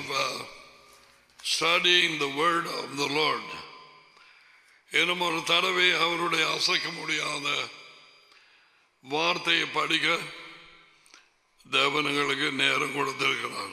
uh, studying the word of the Lord. இன்னும் ஒரு தடவை அவருடைய அசைக்க முடியாத வார்த்தையை படிக்க தேவனங்களுக்கு நேரம் கொடுத்திருக்கிறான்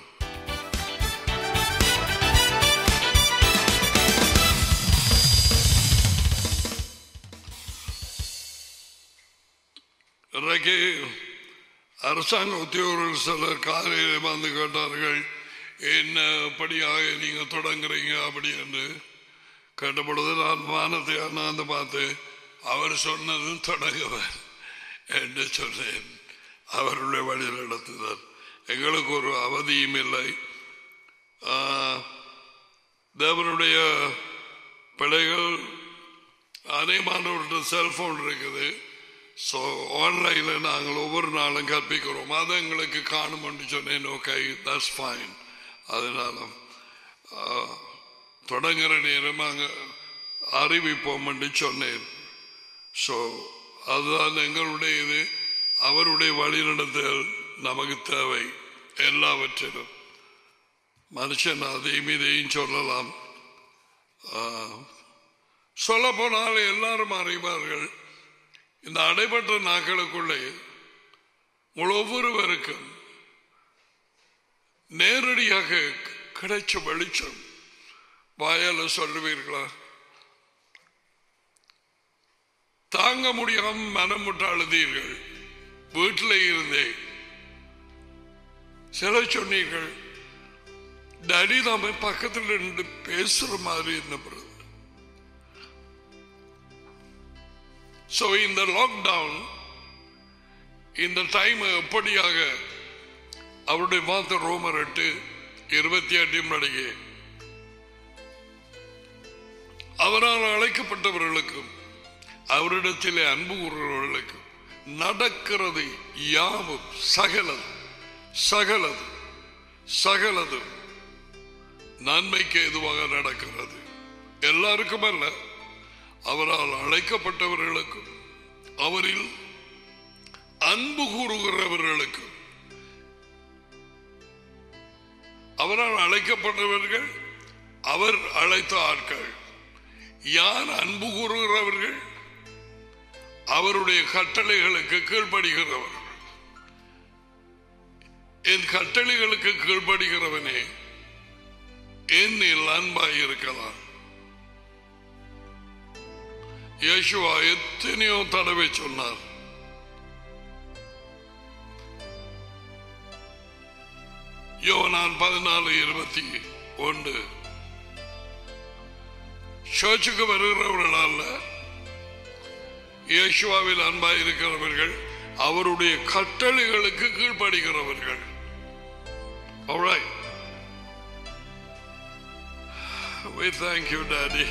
இன்றைக்கு அரசாங்க உத்தியோகர்கள் சிலர் காலையில் வந்து கேட்டார்கள் என்ன படியாக நீங்க தொடங்குறீங்க அப்படி என்று கேட்டபொழுது நான் வானத்தை அண்ணாந்து பார்த்து அவர் சொன்னதும் தொடங்குவேன் என்று சொன்னேன் அவருடைய வழியில் நடத்துதார் எங்களுக்கு ஒரு அவதியும் இல்லை ஆ, தேவனுடைய பிள்ளைகள் அநேகமானவர்கிட்ட செல்போன் இருக்குது ஸோ ஆன்லைனில் நாங்கள் ஒவ்வொரு நாளும் கற்பிக்கிறோம் அதை எங்களுக்கு காணும்னு சொன்னேன் ஓகே தட்ஸ் ஃபைன் அதனால ஆ, தொடங்குற நேரம் நாங்கள் அறிவிப்போம் என்று சொன்னேன் ஸோ அதுதான் எங்களுடைய இது அவருடைய வழிநடத்தல் நமக்கு தேவை எல்லாவற்றிலும் மனுஷன் அதையும் இதையும் சொல்லலாம் சொல்ல போனால் எல்லாரும் அறிவார்கள் இந்த அடைபட்ட நாட்களுக்குள்ளே உங்கள் ஒவ்வொருவருக்கும் நேரடியாக கிடைச்ச வெளிச்சம் வாயால சொல்லுவீர்களா தாங்க முடியாம மனம் விட்டு அழுதீர்கள் வீட்டில் இருந்தே சில சொன்னீர்கள் டடி நாம பக்கத்தில் இருந்து பேசுற மாதிரி என்ன பிரதர் ஸோ இந்த லாக்டவுன் இந்த டைம் எப்படியாக அவருடைய வார்த்தை ரோமர் எட்டு இருபத்தி எட்டையும் நடிகை அவரால் அழைக்கப்பட்டவர்களுக்கும் அவரிடத்திலே அன்பு கூறுகிறவர்களுக்கும் நடக்கிறது யாவும் சகலது சகலது சகலது நன்மைக்கு எதுவாக நடக்கிறது எல்லாருக்கும் அல்ல அவரால் அழைக்கப்பட்டவர்களுக்கும் அவரில் அன்பு கூறுகிறவர்களுக்கும் அவரால் அழைக்கப்பட்டவர்கள் அவர் அழைத்த ஆட்கள் யார் அன்பு கூறுகிறவர்கள் அவருடைய கட்டளைகளுக்கு கீழ்ப்படுகிறவர்கள் என் கட்டளைகளுக்கு கீழ்ப்படுகிறவனே என்னில் அன்பாய் இருக்கலாம் யேசுவா எத்தனையோ தடவை சொன்னார் யோனான் பதினாலு இருபத்தி ஒன்று சர்ச்சுக்கு வருகிறவர்கள் அல்ல இயேசுவாவில் அன்பாய் இருக்கிறவர்கள் அவருடைய கட்டளைகளுக்கு கீழ்ப்படுகிறவர்கள் Alright. We thank you, Daddy.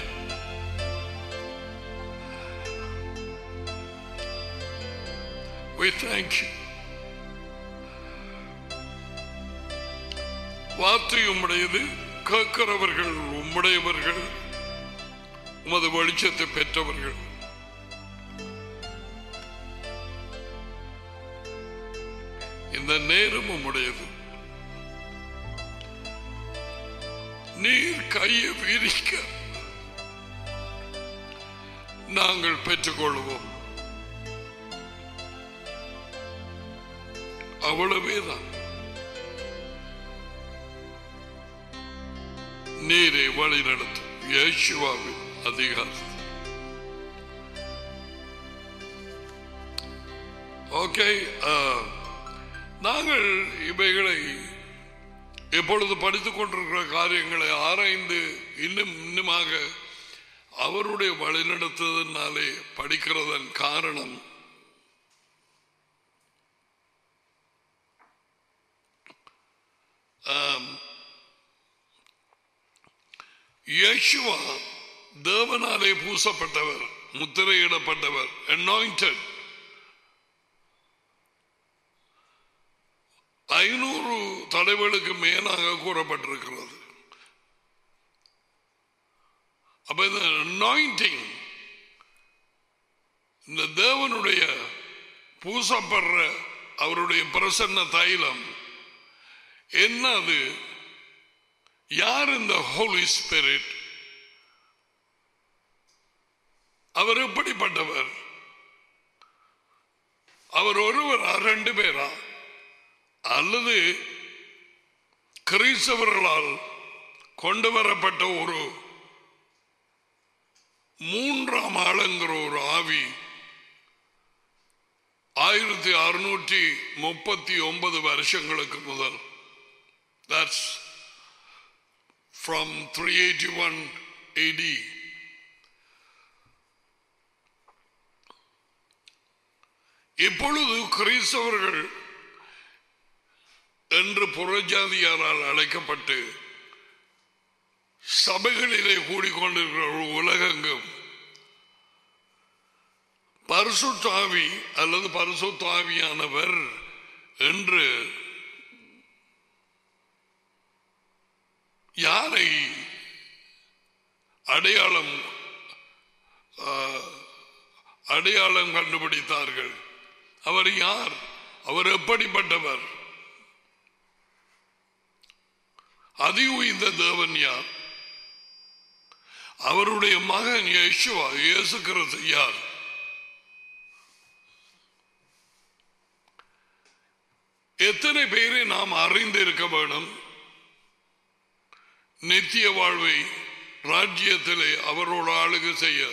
We thank you. வார்த்தை உம்முடையது கேட்கிறவர்கள் உம்முடையவர்கள் உமது வெளிச்சத்தை பெற்றவர்கள் இந்த நேரம் உம்முடையது நீர் கையை விரிக்க நாங்கள் பெற்றுக்கொள்வோம் அவ்வளவேதான் நீரை வழி நடத்தும் இயேசுவாவின் அதிகாரம் ஓகே நாங்கள் இவைகளை இப்பொழுது படித்துக் கொண்டிருக்கிற காரியங்களை ஆராய்ந்து இன்னும் இன்னுமாக அவருடைய வழிநடத்துவதனாலே படிக்கிறதன் காரணம் ஆம், யேசுவா தேவனாலே பூசப்பட்டவர் முத்திரையிடப்பட்டவர் anointed ஐநூறு தடவைகளுக்கு மேலாக கூறப்பட்டிருக்கிறது அப்ப இந்த anointing இந்த தேவனுடைய பூசப்படுற அவருடைய பிரசன்ன தைலம் என்ன அது யார் இந்த ஹோலி ஸ்பிரிட் அவர் எப்படிப்பட்டவர் அவர் ஒருவரா ரெண்டு பேரா அல்லது கிறிஸ்தவர்களால் கொண்டு வரப்பட்ட ஒரு மூன்றாம் ஆளுங்கிற ஒரு ஆவி ஆயிரத்தி அறுநூற்றி முப்பத்தி ஒன்பது வருஷங்களுக்கு முதல் that's from three eighty one AD இப்பொழுது கிறிஸ்தவர்கள் என்று புறஜாதியாரால் அழைக்கப்பட்டு சபைகளிலே கூடிக்கொண்டிருக்கிற ஒரு உலகெங்கும் பரிசுத்தாவி அல்லது பரிசுத்தாவியானவர் என்று யாரை அடையாளம் ஆ, அடையாளம் கண்டுபிடித்தார்கள் அவர் யார் அவர் எப்படிப்பட்டவர் அதி உயர்ந்த தேவன் யார் அவருடைய மகன் யேசுவா இயேசு கிறிஸ்து யார் எத்தனை பேரை நாம் அறிந்து இருக்க வேண்டும் நித்திய வாழ்வை ராஜ்யத்திலே அவரோட ஆளுகை செய்ய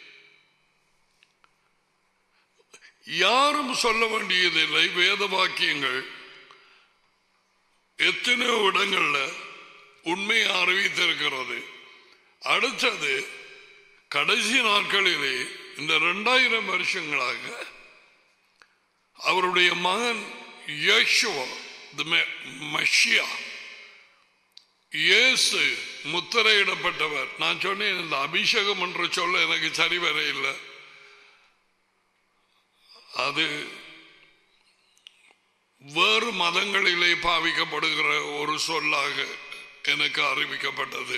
யாரும் சொல்ல வேண்டியதில்லை வேத வாக்கியங்கள் எத்தனையோ இடங்கள்ல உண்மையை அறிவித்திருக்கிறது அடுத்தது கடைசி நாட்களிலே இந்த இரண்டாயிரம் வருஷங்களாக அவருடைய மகன் யேசுவா the Me- மஷியா இயேசு முத்திரையிடப்பட்டவர் நான் சொன்னேன் இந்த அபிஷேகம் என்று சொல்ல எனக்கு சரி வர இல்லை அது வேறு மதங்களிலே பாவிக்கப்படுகிற ஒரு சொல்லாக எனக்கு அறிவிக்கப்பட்டது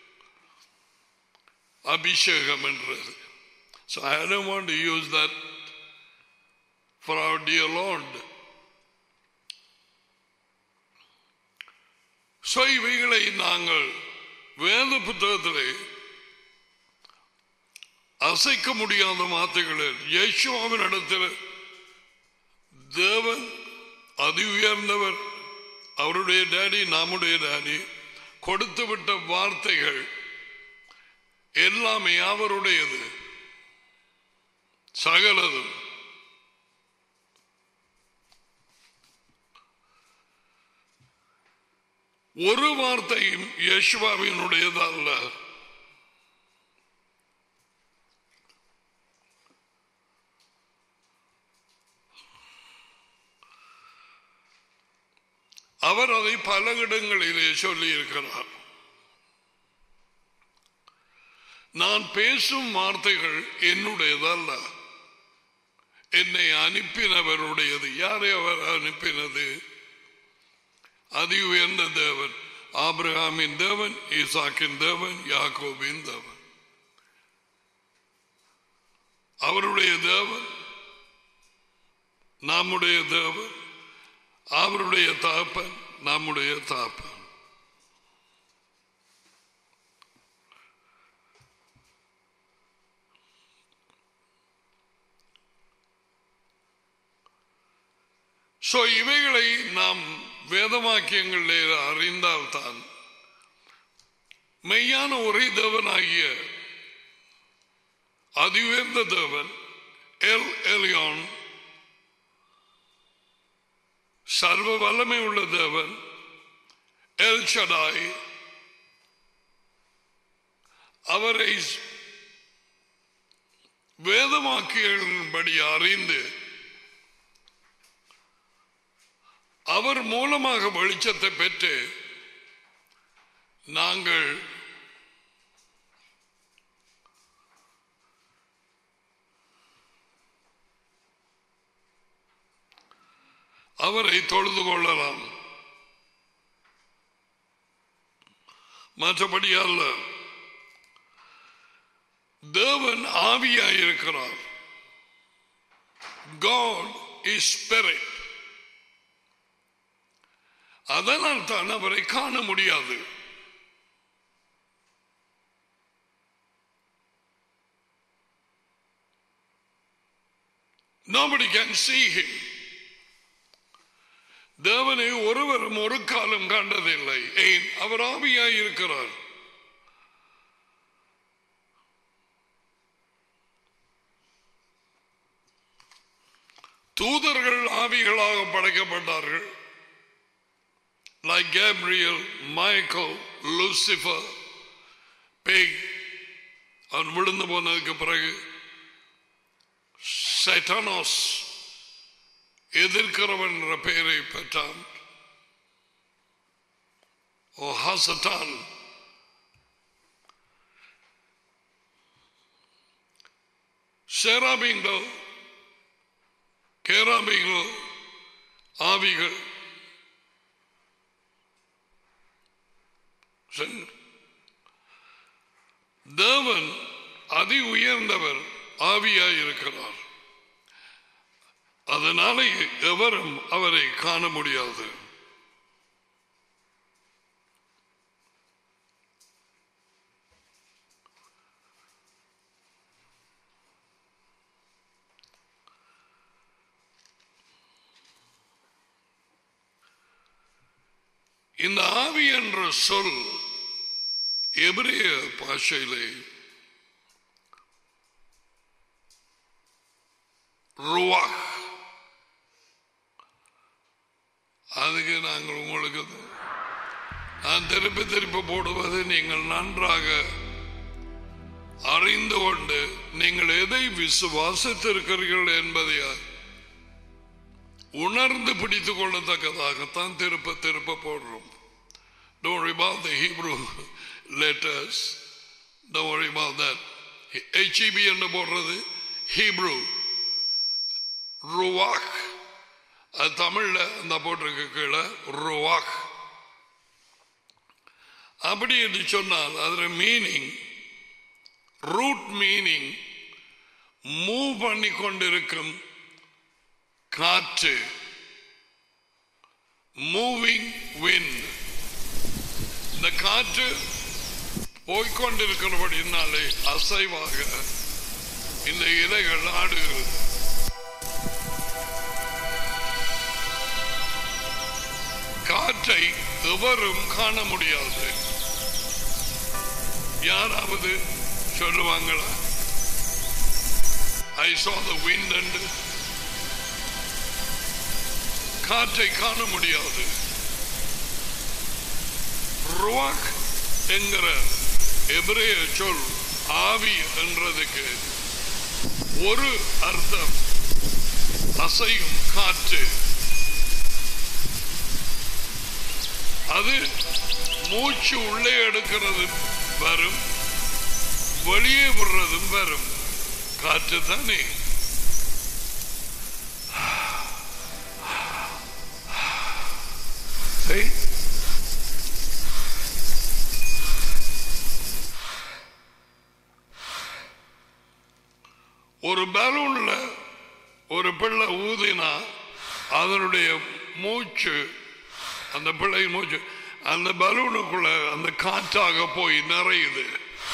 அபிஷேகம் என்றது So I don't want to use that for our dear Lord. So இவைகளை நாங்கள் வேத புத்தகத்திலே அசைக்க முடியாத வார்த்தைகளில் இயேசுவின் இடத்தில் தேவன் அதி உயர்ந்தவர் அவருடைய டேடி நம்முடைய டேடி கொடுத்து விட்ட வார்த்தைகள் எல்லாமே அவருடையது சகலதும் ஒரு வார்த்தையும் யேசுவாவினுடையது அல்ல அவர் அதை பல இடங்களிலே சொல்லி இருக்கிறார் நான் பேசும் வார்த்தைகள் என்னுடையதல்ல என்னை அனுப்பினவருடையது யாரை அவர் அனுப்பினது அதி உயர்ந்த தேவன் ஆபிரகாமின் தேவன் ஈசாக்கின் தேவன் யாக்கோபின் தேவன் அவருடைய தேவன் நம்முடைய தேவன் அவருடைய தாப்பன் நம்முடைய தாப்பன் சோ இவைகளை நாம் வேதவாக்கியங்களிலே அறிந்தால்தான் மெய்யான ஒரே தேவனாகிய அதிவேர்ந்த தேவன் எல் எலியான் சர்வ வல்லமை உள்ள தேவன் எல் ஷடாய் அவரை வேதமாக்கியபடி அறிந்து அவர் மூலமாக வெளிச்சத்தை பெற்று நாங்கள் அவரை தொழுது கொள்ளலாம் மற்றபடி அல்ல தேவன் ஆவியாயிருக்கிறார் God is spirit அதனால் தான் அவரை காண முடியாது Nobody can see him. தேவனை ஒருவரும் ஒரு காலம் கண்டதில்லை ஏன் அவர் ஆவியாய் இருக்கிறார் தூதர்கள் ஆவிகளாக படைக்கப்பட்டார்கள் லைக் கேப்ரியல் மைக்கேல் லூசிஃபர் பேய் அவன் விழுந்து போனதுக்கு பிறகு சைட்டானோஸ் எதிர்க்கிறவன் என்ற பெயரை பெற்றான் ஓ ஹாசட்டான் சேராபீங்கள் கேராபீங்கள் ஆவிகள் சரி. தேவன் அதி உயர்ந்தவர் ஆவியாய் இருக்கிறார் அதனாலே எவரும் அவரை காண முடியாது இந்த ஆவி என்ற சொல் எபிரேய பாஷையிலே ருவாக் அதுக்கு நாங்கள் உங்களுக்கு நான் திருப்பி திருப்பி போடுவது நீங்கள் நன்றாக அறிந்து கொண்டு நீங்கள் எதை விசுவாசித்திருக்கிறீர்கள் என்பதை உணர்ந்து பிடித்துக் கொள்ளத்தக்கதாகத்தான் திருப்ப திருப்ப போடுறோம் Don't worry about the Hebrew letters. Don't worry about that. HEB என்று போடுறது Hebrew. ருவாக் அது தமிழ்ல அந்த போட்டிருக்கு கீழே ருவாக் அப்படி என்று சொன்னால் அதில் மீனிங் ரூட் மீனிங் மூவ் பண்ணி கொண்டிருக்கும் காற்று மூவிங் wind இந்த காற்று போய்கொண்டிருக்கிறபடினாலே அசைவாக இந்த இலைகள் ஆடுகிறது காற்றை எவரும் காண முடியாது யாராவது சொல்லுவாங்களா ஐ saw the wind and காற்றை காண முடியாது ருவாக் என்கிற எபிரேய சொல் ஆவி என்றதுக்கு ஒரு அர்த்தம் அசையும் காற்று அது மூச்சு உள்ளே எடுக்கிறது வரும் வெளியே விடுறதும் வரும் காற்று தானே சரி ஒரு பலூன்ல ஒரு பிள்ளை ஊதினா அதனுடைய மூச்சு அந்த பிள்ளை மூச்சு அந்த பலூனுக்குள்ள அந்த காற்றாக போய் நிறையுது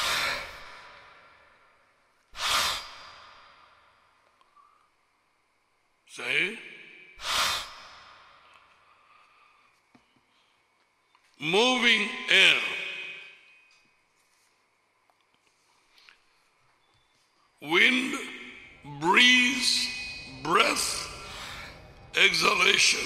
சரி moving air wind breeze breath exhalation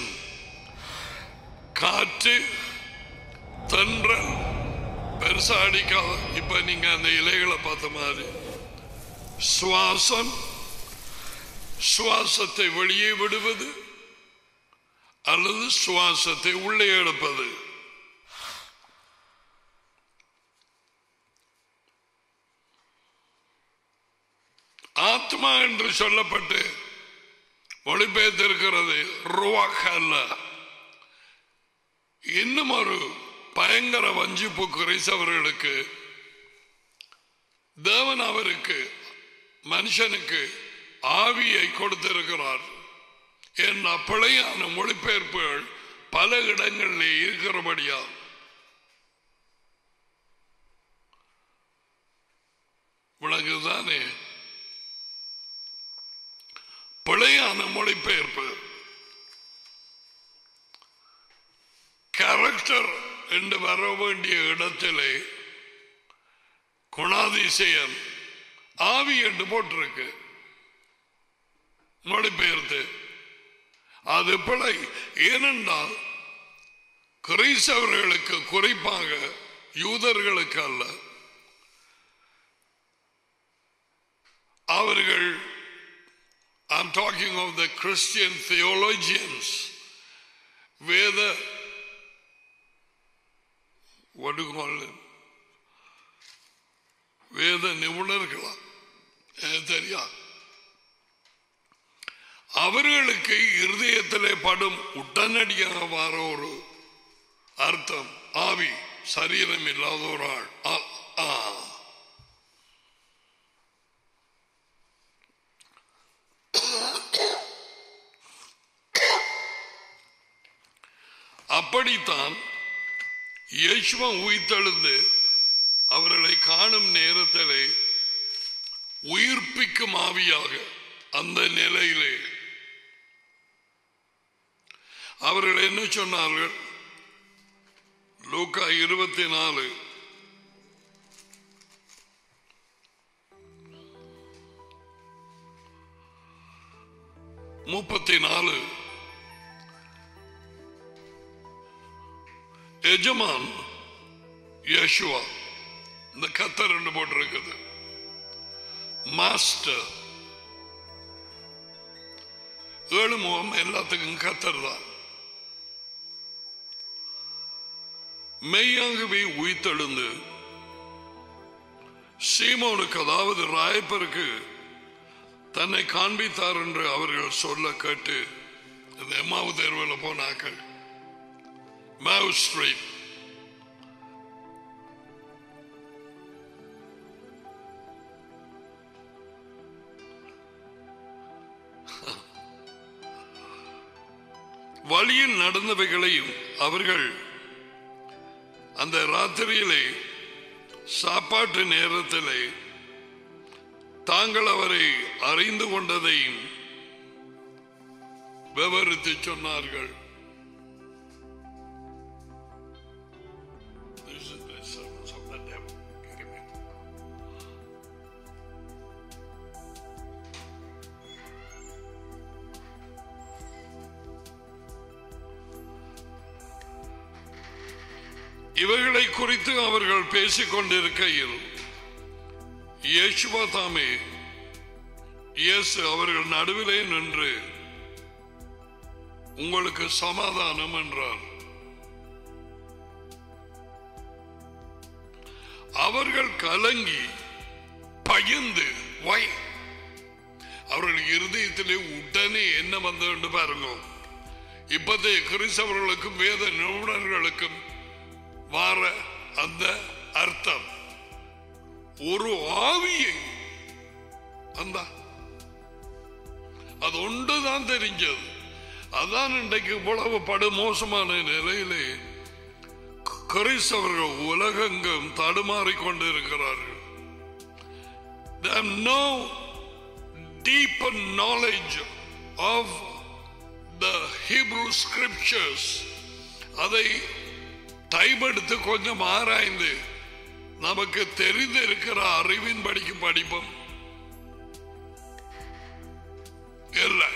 காற்று தென்றல் பெருசா அடிக்காத இப்ப நீங்க அந்த இலைகளை பார்த்த மாதிரி சுவாசம் சுவாசத்தை வெளியே விடுவது அல்லது சுவாசத்தை உள்ளே எடுப்பது ஆத்மா என்று சொல்லப்பட்டு மொழிபெயர்த்திருக்கிறது ருவாக் அல்ல இன்னும் ஒரு பயங்கர வஞ்சிப்பு கிரைசவர்களுக்கு தேவன் அவருக்கு மனுஷனுக்கு ஆவியை கொடுத்திருக்கிறார் என் பிழையான மொழிபெயர்ப்புகள் பல இடங்களிலே இருக்கிறபடியா விளங்குதானே பிழையான சரியான மொழிபெயர்ப்பு கேரக்டர் என்று வர வேண்டிய இடத்திலே குணாதிசயம் ஆவி என்று போட்டிருக்கு மொழிபெயர்த்து அது பிழை ஏனென்றால் கிறிஸ்தவர்களுக்கு குறிப்பாக யூதர்களுக்கு அல்ல அவர்கள் I'm talking of the Christian theologians வேத what do you call them? வேத நிபுணர்களா எனக்கு தெரியாது அவர்களுக்கு இருதயத்திலே படும் உடனடியாக வர ஒரு அர்த்தம் ஆவி சரீரம் இல்லாத ஒரு ஆள் ஆ, ஆ. அப்படித்தான் இயேசுவா உயிர்த்தெழுந்து அவர்களை காணும் நேரத்திலே உயிர்ப்பிக்கும் ஆவியாக அந்த நிலையிலே அவர்கள் என்ன சொன்னார்கள் லூக்கா இருபத்தி நாலு முப்பத்தி நாலு எஜமான் யேசுவா இந்த கத்தர் ரெண்டு போட்டிருக்குது மாஸ்டர் ஏழு முகம் எல்லாத்துக்கும் கத்தர் தான் மெய்யாகவே உயிர்த்தெழுந்து சீமோனுக்கு அதாவது ராயப்பருக்கு தன்னை காண்பித்தார் என்று அவர்கள் சொல்ல கேட்டு இந்த எம்மாவு தேர்வில் போனாக்கள் மாவு ஸ்ட்ரீட் வழியில் நடந்தவைகளையும் அவர்கள் அந்த ராத்திரியிலே சாப்பாட்டு நேரத்திலே தாங்கள் அவரை அறிந்து கொண்டதையும் விவரித்து சொன்னார்கள் This is the servants of the devil. Give me. இவைகளை குறித்து அவர்கள் பேசிக் கொண்டிருக்கையில் இயேசுவா தாமே இயேசு அவர்கள் நடுவிலே நின்று உங்களுக்கு சமாதானம் என்றார் அவர்கள் கலங்கி பயந்து வை அவர்கள் இருதயத்திலே உடனே என்ன வந்தது பாருங்க இப்பதைய கிறிஸ்தவர்களுக்கும் வேத நிபுணர்களுக்கும் வார அந்த அர்த்தம் ஒரு ஆவியை அந்த அது ஒன்றுதான் தெரிஞ்சது அதான் இன்றைக்கு இவ்வளவு படு மோசமான நிலையிலே கிறிஸ்தவர்கள் உலகெங்கும் தடுமாறிக் கொண்டிருக்கிறார்கள் They have no deeper knowledge of the Hebrew scriptures. அதை டைபெடுத்து கொஞ்சம் ஆராய்ந்து நமக்கு தெரிந்திருக்கிற அறிவின் படிக்கு படிப்போம் இல்லை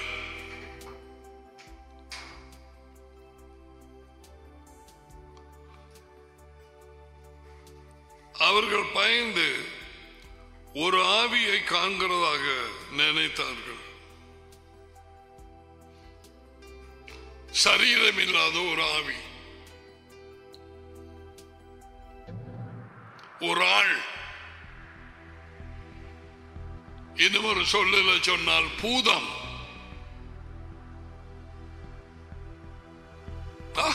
அவர்கள் பயந்து ஒரு ஆவியை காண்கிறதாக நினைத்தார்கள் சரீரம் இல்லாத ஒரு ஆவி ஒரு ஆள் இன்னும் ஒரு சொல்லில சொன்னால் பூதம் ஆ!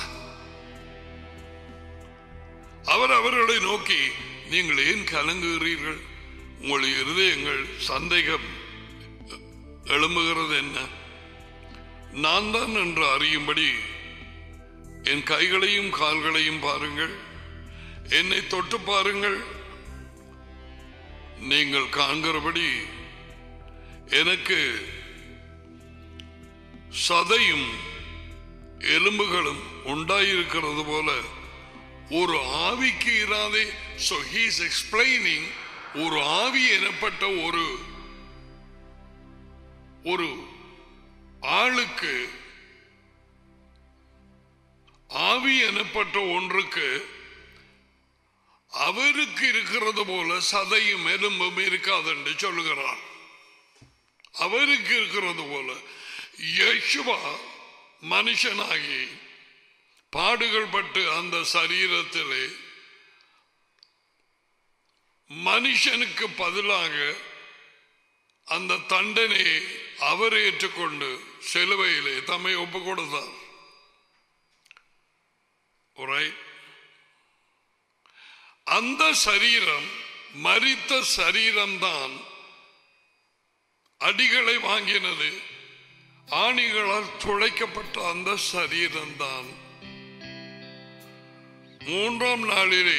அவர் அவர்களை நோக்கி நீங்கள் ஏன் கலங்குகிறீர்கள் உங்கள் இருதயங்கள் சந்தேகம் எழும்புகிறது என்ன நான் தான் என்று அறியும்படி என் கைகளையும் கால்களையும் பாருங்கள் என்னை தொட்டு பாருங்கள் நீங்கள் காண்கிறபடி எனக்கு சதையும் எலும்புகளும் உண்டாயிருக்கிறது போல ஒரு ஆவிக்கு இராதே so he is explaining ஒரு ஆவி எனப்பட்ட ஒரு ஒரு ஆளுக்கு ஆவி எனப்பட்ட ஒன்றுக்கு அவருக்கு இருக்கிறது போல சதையும் எலும்பும் இருக்காது என்று சொல்லுகிறார் அவருக்கு இருக்கிறது போல யேசுவா மனுஷனாகி பாடுகள் பட்டு அந்த சரீரத்திலே மனுஷனுக்கு பதிலாக அந்த தண்டனையை அவர் ஏற்றுக்கொண்டு சிலுவையிலே தம்மை ஒப்பு கொடுத்தார் Alright? அந்த சரீரம் மரித்த சரீரம்தான் அடிகளை வாங்கினது ஆணிகளால் துளைக்கப்பட்ட அந்த சரீரம்தான் மூன்றாம் நாளிலே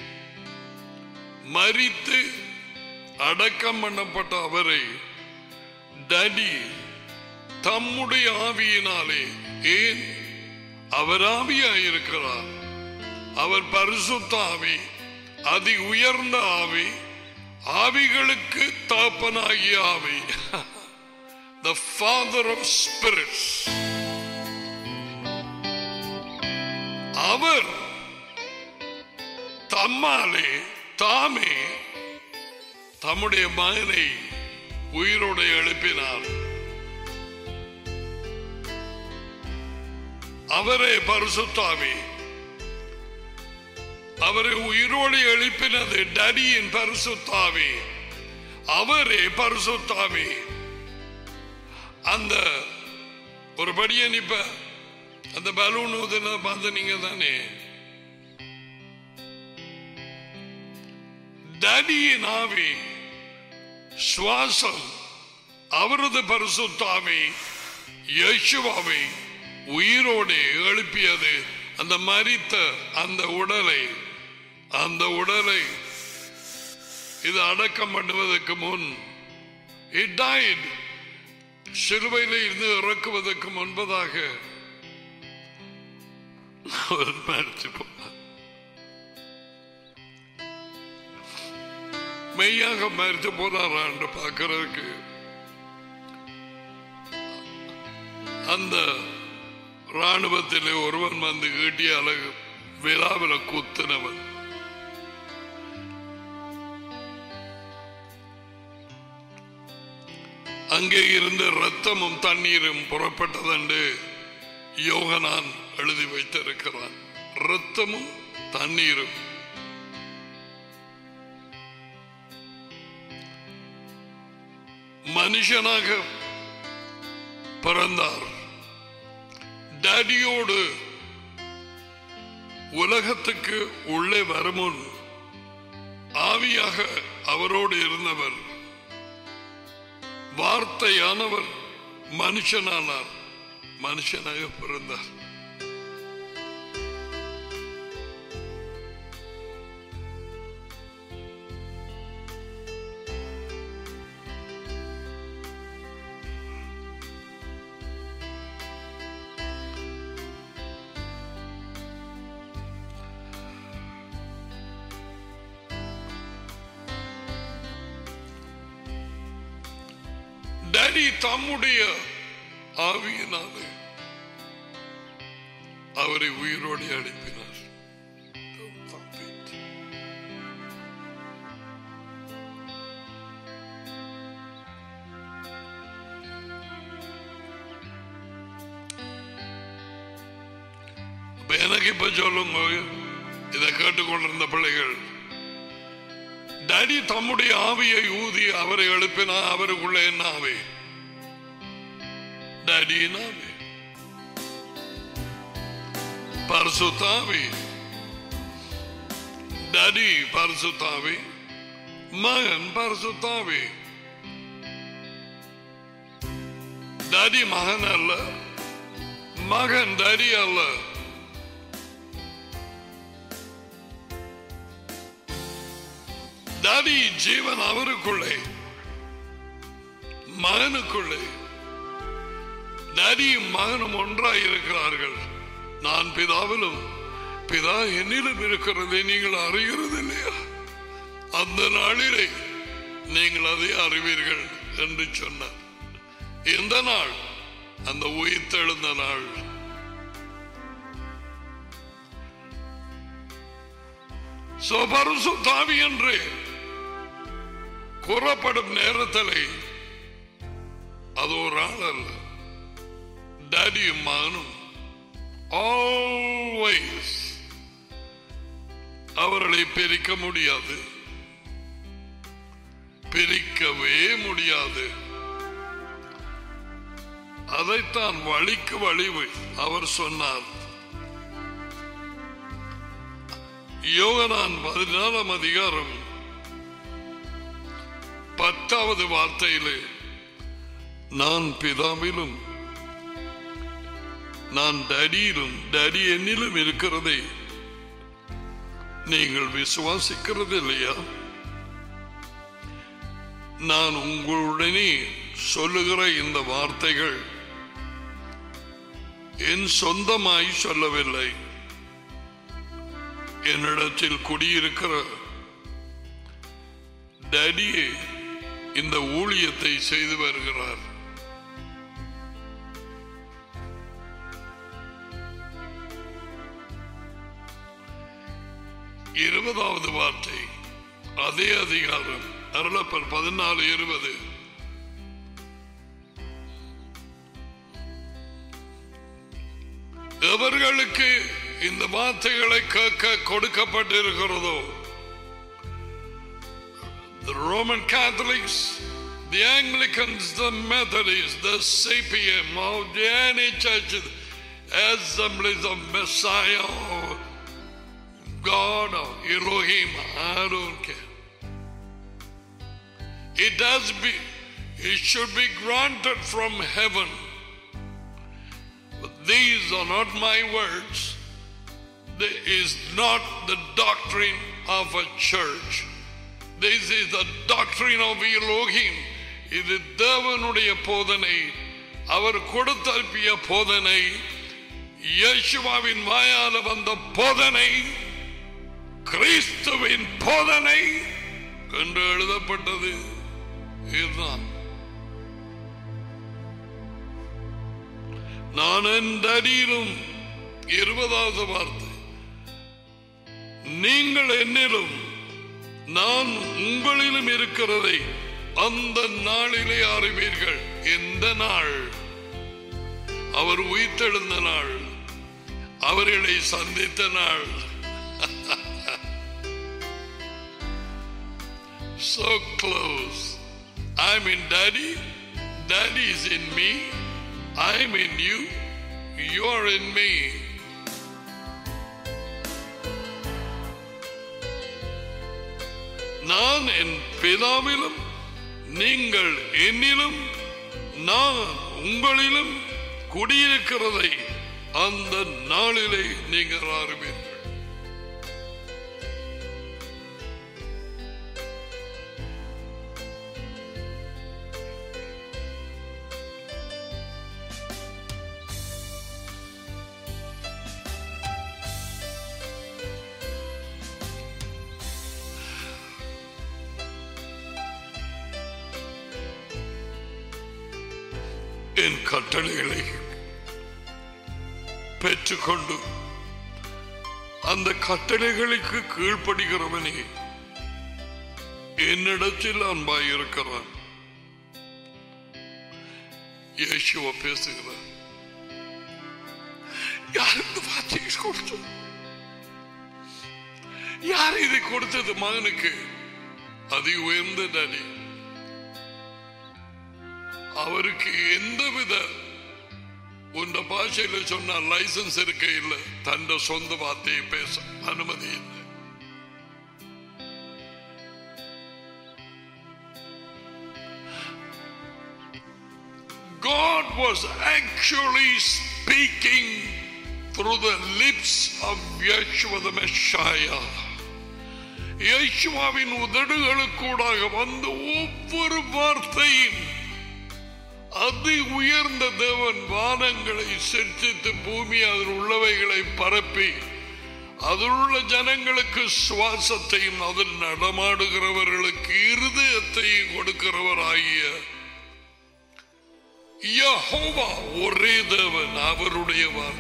மரித்து அடக்கம் பண்ணப்பட்ட அவரை டடி தம்முடைய ஆவியினாலே ஏன் அவர் ஆவியாயிருக்கிறார் அவர் பரிசுத்த ஆவி அதி உயர்ந்த ஆவி ஆவிகளுக்கு தாப்பனாகிய ஆவி the father of spirits அவர் தம்மாலே தாமே தம்முடைய மகனை உயிரோடு எழுப்பினார் அவரே பரிசுத்தாவி அவரை உயிரோடு எழுப்பினது டடியின் பரிசுத்தாவி அவரே பரிசுத்தாவி அந்த ஒரு படியன் இப்ப அந்த பலூன் ஊதுன பார்த்து நீங்க தானே டடியின் ஆவி சுவாசம் அவரது பரிசுத்தாவி யேசுவாவை உயிரோடு எழுப்பியது அந்த மரித்த அந்த உடலை அந்த உடலை இது அடக்கம் பண்ணுவதற்கு முன் it died சிலுவையில் இருந்து இறக்குவதற்கு முன்பதாக அவர் மரித்து போனார் மெய்யாக மரித்து போனாரா என்று பார்க்கிறதுக்கு அந்த ராணுவத்திலே ஒருவன் வந்து ஈட்டிய அழகு விழாவில் குத்தினவன் அங்கே இருந்து ரத்தமும் தண்ணீரும் புறப்பட்டதென்று யோகனான் எழுதி வைத்திருக்கிறான் ரத்தமும் தண்ணீரும் மனுஷனாக பிறந்தார் டேடியோடு உலகத்துக்கு உள்ளே வருமுன் ஆவியாக அவரோடு இருந்தவர் வார்த்தையானவர் மனுஷனானார் மனுஷனாக பிறந்தார் டேடி தம்முடைய ஆவியினாலே அவரை உயிரோடு அனுப்பினார் Don't stop it. இப்ப எனக்கு இப்ப சொல்லுங்க இதை கேட்டுக்கொண்டிருந்த பிள்ளைகள் டேடி தம்முடைய ஆவியை ஊதி அவரை எழுப்பினா அவருக்குள்ள என்ன ஆவி டேடியின் ஆவி பரிசுத்தாவி டேடி பரிசுத்தாவி மகன் பரிசுத்தாவி டேடி மகன் அல்ல மகன் டேடி அல்ல டேடி ஜீவன் அவருக்குள்ளே மகனுக்குள்ளே நரியும் மகனும் ஒன்றாய் இருக்கிறார்கள் நான் பிதாவிலும் பிதா என்னிலும் இருக்கிறதை நீங்கள் அறிகிறது இல்லையா அந்த நாளிலே நீங்கள் அதை அறிவீர்கள் என்று சொன்னார் எந்த நாள் அந்த உயிர்த்தெழுந்த நாள் தாவி என்று கூறப்படும் நேரத்திலே அது ஒரு ஆள் அல்ல டேடியும் மகனும் ஆல்வைஸ் அவர்களை பிரிக்க முடியாது பிரிக்கவே முடியாது அதைத்தான் வழிக்கு வழிவு அவர் சொன்னார் யோகனான் பதினாலாம் அதிகாரம் பத்தாவது வார்த்தையிலே நான் பிதாவிலும் நான் டடியிலும் டடி என்னிலும் இருக்கிறதை நீங்கள் விசுவாசிக்கிறது இல்லையா நான் உங்களுடனே சொல்லுகிற இந்த வார்த்தைகள் என் சொந்தமாய் சொல்லவில்லை என்னிடத்தில் குடியிருக்கிற டடியே இந்த ஊழியத்தை செய்து வருகிறார் இருபதாவது வார்த்தை அதே அதிகாரம் அருளப்பர் பதினாலு இருபது எவர்களுக்கு இந்த வார்த்தைகளை கேட்க கொடுக்கப்பட்டிருக்கிறதோ the Roman Catholics, the Anglicans, the Methodists, the CPM, or the any churches, assemblies of Messiah, or God, or Elohim, I don't care. It has been, it should be granted from heaven. But these are not my words. This is not the doctrine of a church. This is the doctrine of Elohim. இது தேவனுடைய போதனை அவர் கொடுத்தற்பிய போதனை இயேசுவாவின் வாயால வந்த போதனை கிறிஸ்துவின் போதனை என்று எழுதப்பட்டது இதுதான் நான் என் அடியிலும் இருபதாவது வார்த்தை நீங்கள் என்னிலும் நான் உங்களிலும் இருக்கிறதை அந்த நாளிலே அறிவீர்கள் எந்த நாள் அவர் உயிர்த்தெழுந்த நாள் அவர்களை சந்தித்த நாள் so close. I'm in daddy, daddy is in me, I'm in you, you're in me. நான் என் பிதாவிலும் நீங்கள் என்னிலும் நான் உங்களிலும் குடியிருக்கிறதை அந்த நாளிலே நீங்கள் அறிவீர்கள் என் கட்டளைகளை பெற்றுக்கொண்டு அந்த கட்டளைகளுக்கு கீழ்ப்படுகிறவனே என்னிடத்தில் அன்பாய் இருக்கிறான் இயேசுவ பேசுகிறார் யார் இந்த வார்த்தையை கொடுத்தது யார் இதை கொடுத்தது மகனுக்கு அதி உயர்ந்த நடி அவருக்கு எந்தவித உண்ட பாஷையில சொன்ன லைசன்ஸ் இருக்க இல்லை தந்த சொந்த வார்த்தையை பேச அனுமதி இல்லை God was actually speaking through the lips of Yeshua the Messiah. இயேசுவாவின் உதடுகளுக்கூடாக வந்த ஒவ்வொரு வார்த்தையும் அதி உயர்ந்த தேவன் வானங்களை சிருஷ்டித்து பூமி அதில் உள்ளவைகளை பரப்பி அதில் உள்ள ஜனங்களுக்கு சுவாசத்தையும் அதில் நடமாடுகிறவர்களுக்கு இருதயத்தையும் கொடுக்கிறவராகிய யெகோவா ஒரே தேவன் அவருடைய வார்த்தை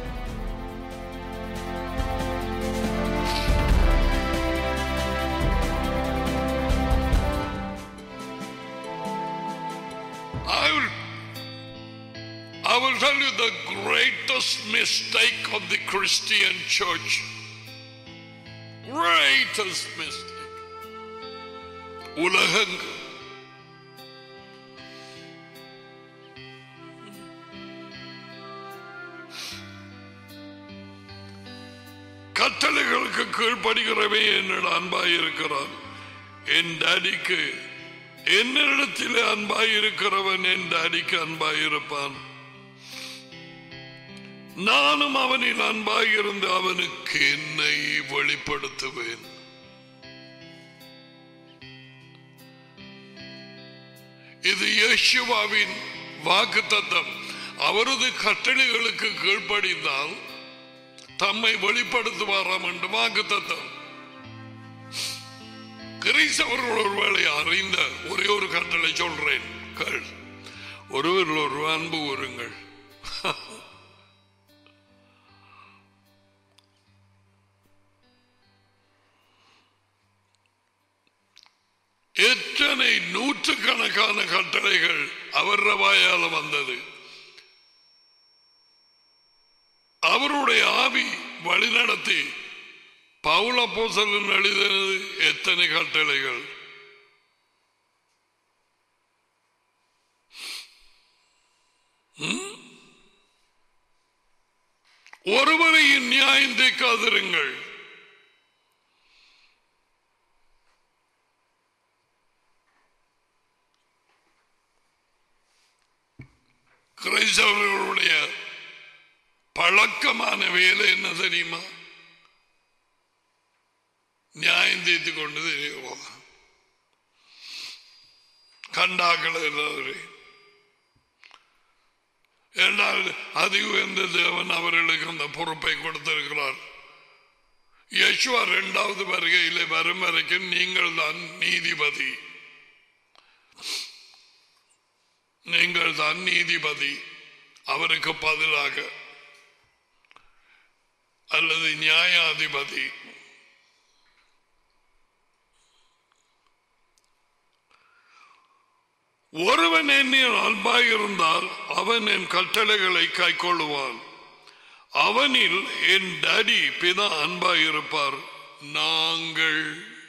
I will, I will tell you the greatest mistake of the Christian church. Greatest mistake. உலகங்கள் கட்டளைகளுக்கு கீழ்ப்படுகிறவே என்னோட அன்பாய் இருக்கிறான் என் டாடிக்கு என்னிடத்தில் அன்பாய் இருக்கிறவன் என் டாடிக்கு அன்பாய் இருப்பான் நானும் அவனில் அன்பாய் இருந்து அவனுக்கு என்னை வெளிப்படுத்துவேன் இது யேசுவாவின் வாக்கு தத்தம் அவரது கட்டளைகளுக்கு கீழ்ப்படிந்தால் தம்மை வெளிப்படுத்துவாராம் என்று வாக்கு தத்தம் கிறிஸ்தவர்கள் ஒருவேளை அறிந்த ஒரே ஒரு கட்டளை சொல்றேன் கேள் ஒருவர் ஒரு அன்பு கூறுங்கள் எத்தனை நூற்றுக்கணக்கான கட்டளைகள் அவர் வாயால வந்தது அவருடைய ஆவி வழிநடத்தி பவுல போசலன் எழுதினது எத்தனை கட்டளைகள் ம்? ஒருவரையும் நியாயம் தீர்க்காதிருங்கள் கிரைஸ்தவர்களுடைய பழக்கமான வேலை என்ன தெரியுமா நியாயம் தீர்த்து கொண்டு தெரியுமா கண்டாக்கள் எல்லாவரே என்றால் அதி உயர்ந்த தேவன் அவர்களுக்கு அந்த பொறுப்பை கொடுத்திருக்கிறார் யசுவா இரண்டாவது வருகையிலே வரும் வரைக்கும் நீங்கள் தான் நீதிபதி நீங்கள் தான் நீதிபதி அவருக்கு பதிலாக அல்லது நியாயாதிபதி ஒருவன் என்னில் அன்பாயிருந்தால் அவன் என் கட்டளைகளை கைக்கொள்ளுவான் அவனில் என் டாடி பிதா அன்பாயிருப்பார் நாங்கள்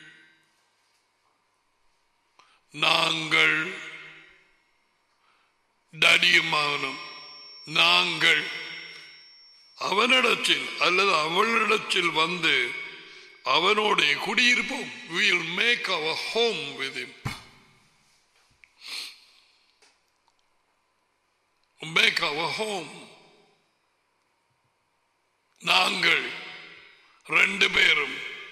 நாங்கள் டடியும் மகனும் நாங்கள் அவனிடத்தில் அல்லது அவளிடத்தில் வந்து அவனோட குடியிருப்போம் will make our home with him make our home நாங்கள் ரெண்டு பேரும்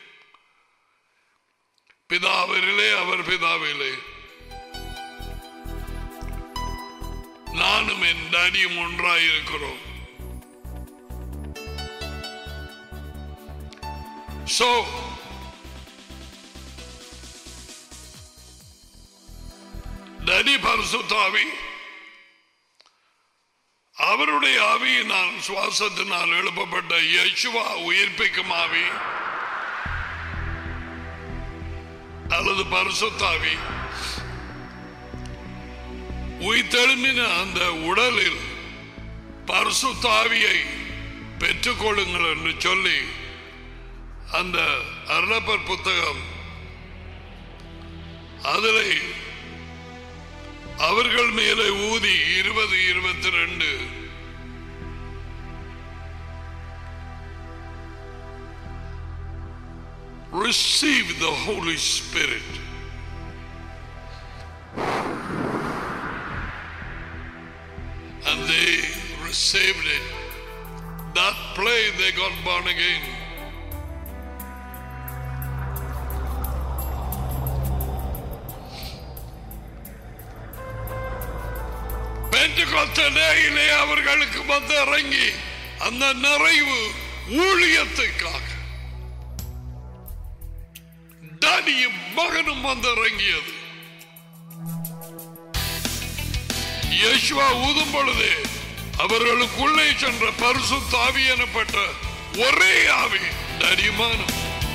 பிதாவிலே அவர் பிதாவிலே நானும் என் டடியும் ஒன்றாயிருக்கிறோம் So, டடி பரிசுத்தாவி அவருடைய ஆவியினால் சுவாசத்தினால் எழுப்பப்பட்ட யசுவா உயிர்ப்பிக்கும் ஆவி அல்லது பரிசுத்தாவி உயிர்த்தெழும்பின அந்த உடலில் பரிசுத்தாவியை பெற்றுக்கொள்ளுங்கள் என்று சொல்லி அந்த அருளப்பர் புத்தகம் அதில் அவர்கள் மேலே ஊதி இருபது இருபத்தி ரெண்டு receive the Holy Spirit. And they received it. That play they got born again. பெற்றுக்கொத்தலையிலே அவர்களுக்கு வந்து இறங்கி அந்த நிறைவு ஊழியத்துக்காக டடியும் மகனும் வந்து இறங்கியது யேசுவா ஊதும் பொழுது அவர்களுக்குள்ளே சென்ற பரிசு தாவி எனப்பட்ட ஒரே ஆவி தடிமானம்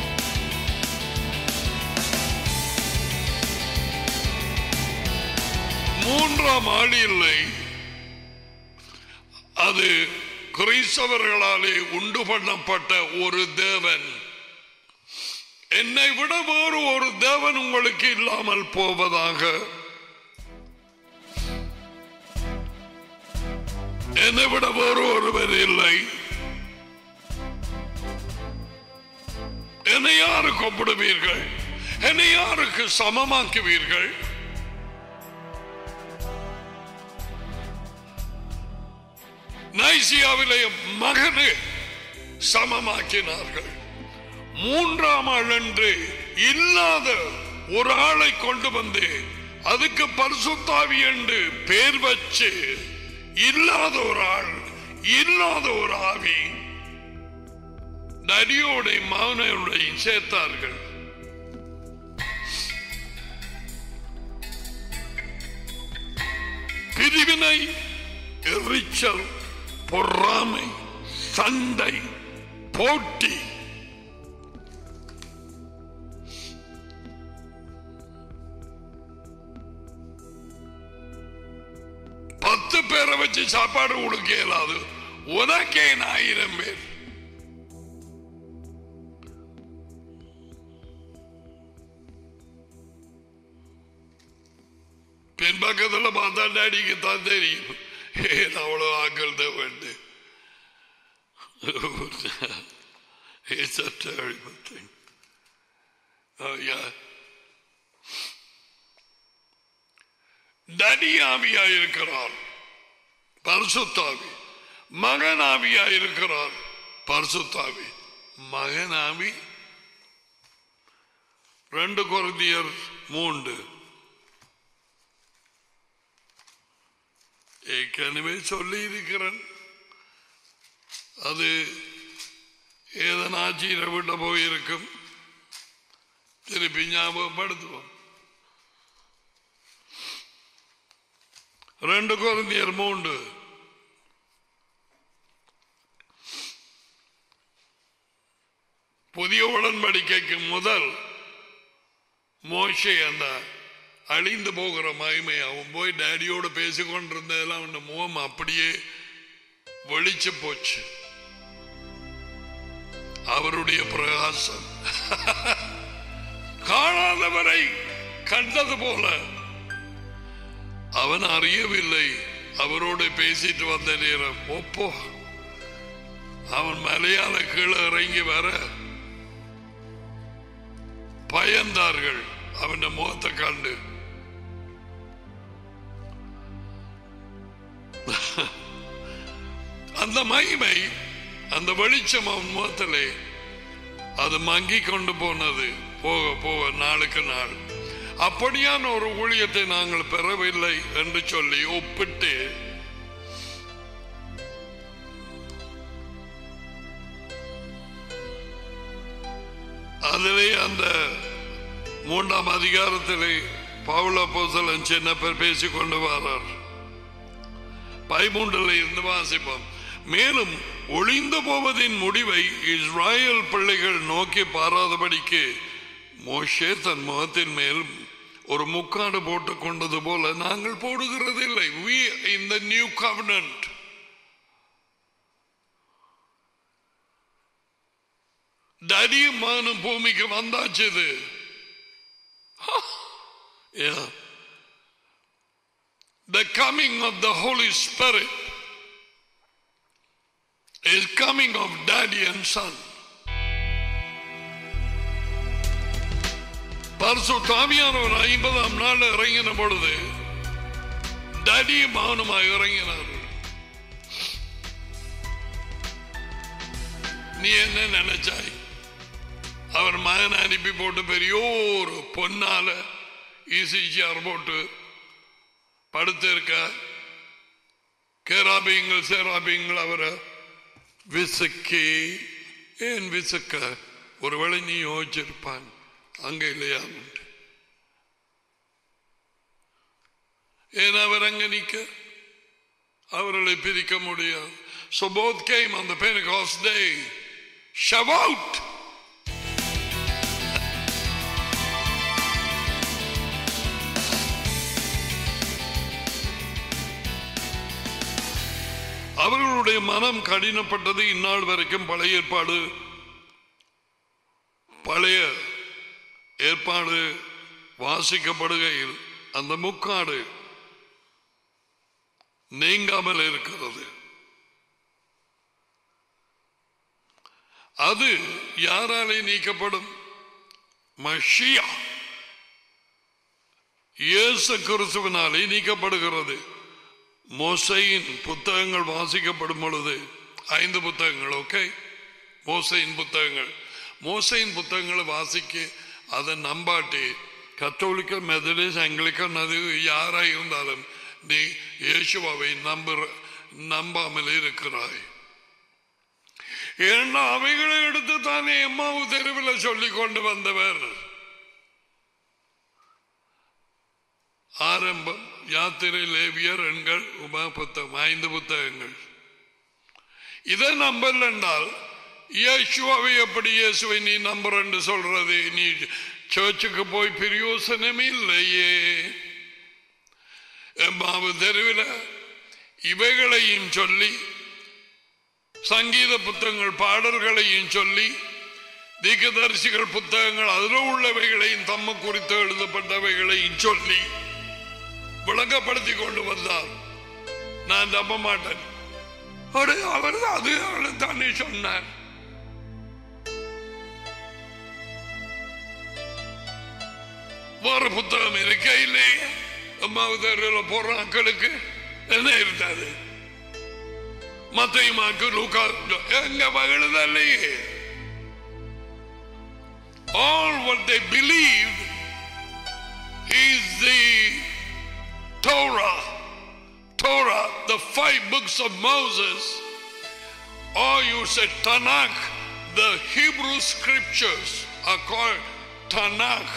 மூன்றாம் ஆள் இல்லை அது கிறிஸ்தவர்களாலே உண்டு பண்ணப்பட்ட ஒரு தேவன் என்னை விட வேறு ஒரு தேவன் உங்களுக்கு இல்லாமல் போவதாக என்னை விட வேறு ஒருவர் இல்லை என்னை யாருக்கு ஒப்பிடுவீர்கள் என்னை யாருக்கு சமமாக்குவீர்கள் நைசியாவிலே மகனு சமமாக்கினார்கள் மூன்றாம் ஆள் என்று இல்லாத ஒரு ஆளை கொண்டு வந்து அதுக்கு பரிசுத்தாவி என்று பேர் வச்சு இல்லாத ஒரு ஆள் இல்லாத ஒரு ஆவி நரியோட மகனோட சேர்த்தார்கள் பிரிவினை எரிச்சல் பொறாமை சண்டை போட்டி பத்து பேரை வச்சு சாப்பாடு கொடுக்க இயலாது உனக்கே ஆயிரம் பேர் பின்பக்கத்துல பார்த்தா டாடிக்கு தான் தெரியும் ஏன் அவ்வளவு ஆக்கள் தான் வேண்டு It's a terrible thing. Oh, yeah. தனியாவியா இருக்கிறார் பரிசுத்தாவி மகனாவியா இருக்கிறார் பரிசுத்தாவி மகனாவி ரெண்டு குருதியர் மூன்று ஏற்கனவே சொல்லி இருக்கிறேன் அது ஏதனாச்சீரை விட்ட போயிருக்கும் திருப்பி ஞாபகப்படுத்துவோம் ரெண்டு குழந்தையர் மூன்று புதிய உடன்படிக்கைக்கு முதல் மோஷை அந்த அழிந்து போகிற மகிமை அவன் போய் டேடியோட பேசிக்கொண்டிருந்ததெல்லாம் அவன் முகம் அப்படியே வெளிச்சு போச்சு அவருடைய பிரகாசம் காணாதவரை கண்டது போல அவன் அறியவில்லை அவரோடு பேசிட்டு வந்த நேரம் ஒப்போ அவன் மலையாள கீழே இறங்கி வர பயந்தார்கள் அவன் முகத்தை கண்டு அந்த மகிமை அந்த வெளிச்சம் அவன் முகத்திலே அது மங்கி கொண்டு போனது போக போக நாளுக்கு நாள் அப்படியான ஒரு ஊழியத்தை நாங்கள் பெறவில்லை என்று சொல்லி ஒப்பிட்டு அதிலே அந்த மூன்றாம் அதிகாரத்திலே பவுல போசலன் சின்ன பேர் பேசிக் கொண்டு வரார் பதிமூன்றில் இருந்து வாசிப்போம் மேலும் ஒளிந்து போவதின் முடிவை இஸ்ராயல் பிள்ளைகள் நோக்கி பாராதபடிக்கு மோஷே தன் முகத்தின் மேல் ஒரு முக்காடு போட்டுக் கொண்டது போல நாங்கள் போடுகிறது இல்லை we in the new covenant தடியும் மகனும் பூமிக்கு வந்தாச்சு இது Yeah. The coming of the Holy Spirit is coming of daddy and son. பரிசு தாமியானவர் ஐம்பதாம் நாள் இறங்கின பொழுது டடி மௌனமாக இறங்கினார்கள் நீ என்ன நினைச்சாய் அவர் மகன் அனுப்பி போட்டு பெரிய ஒரு பொன்னால இசிஜிஆர் போட்டு படுத்து இருக்க கேராபியங்கள் சேராபியங்கள் அவரை விசுக்கி ஏன் விசுக்க ஒருவேளை நீ யோசிச்சிருப்பான் அங்க இல்லையா ஏன் அவர் அங்க நிக்க அவர்களை பிரிக்க முடியாது So both came on the Pentecost day. Shavuot! அவர்களுடைய மனம் கடினப்பட்டது இந்நாள் வரைக்கும் பழைய ஏற்பாடு பழைய ஏற்பாடு வாசிக்கப்படுகையில் அந்த முக்காடு நீங்காமல் இருக்கிறது அது யாராலே நீக்கப்படும் மஷியா இயேசு கிறிஸ்துவனாலே நீக்கப்படுகிறது மோசையின் புத்தகங்கள் வாசிக்கப்படும் பொழுது ஐந்து புத்தகங்கள் ஓகே மோசையின் புத்தகங்கள் மோசையின் புத்தகங்களை வாசிக்க அதை நம்பாட்டி கத்தோலிக்க மெதடிஸ் ஆங்கிலிக்கன் அது யாரா இருந்தாலும் நீ இயேசுவாவை நம்புற நம்பாமல் இருக்கிறாய் ஏன்னா அவைகளை எடுத்து தானே எம்மாவு தெருவில் சொல்லிக் கொண்டு வந்தவர் ஆரம்பம் யாத்திரை லேவியர் எண்கள் உமா புத்தகம் ஐந்து புத்தகங்கள் இதை நம்பல் என்றால் இயேசுவை எப்படி இயேசுவை நீ நம்புறன்னு சொல்றது நீ சர்ச்சுக்கு போய் பிரயோசனமே இல்லையே எம்மாவு தெருவில் இவைகளையும் சொல்லி சங்கீத புத்தகங்கள் பாடல்களையும் சொல்லி தீக்கதரிசிகள் புத்தகங்கள் அதில் உள்ளவைகளையும் தம்ம குறித்து எழுதப்பட்டவைகளையும் சொல்லி விளங்கப்படுத்தி கொண்டு வந்தார் நான் நம்ப மாட்டேன் அவர் அவர் அது அவளை தானே சொன்னார் வேறு புத்தகம் இருக்க இல்லையே அம்மாவது போற மக்களுக்கு என்ன இருந்தது மத்தையுமாக்கு லூக்கா எங்க மகளுதல்லையே all what they believe is the Torah Torah the five books of Moses or you say Tanakh the Hebrew scriptures are called Tanakh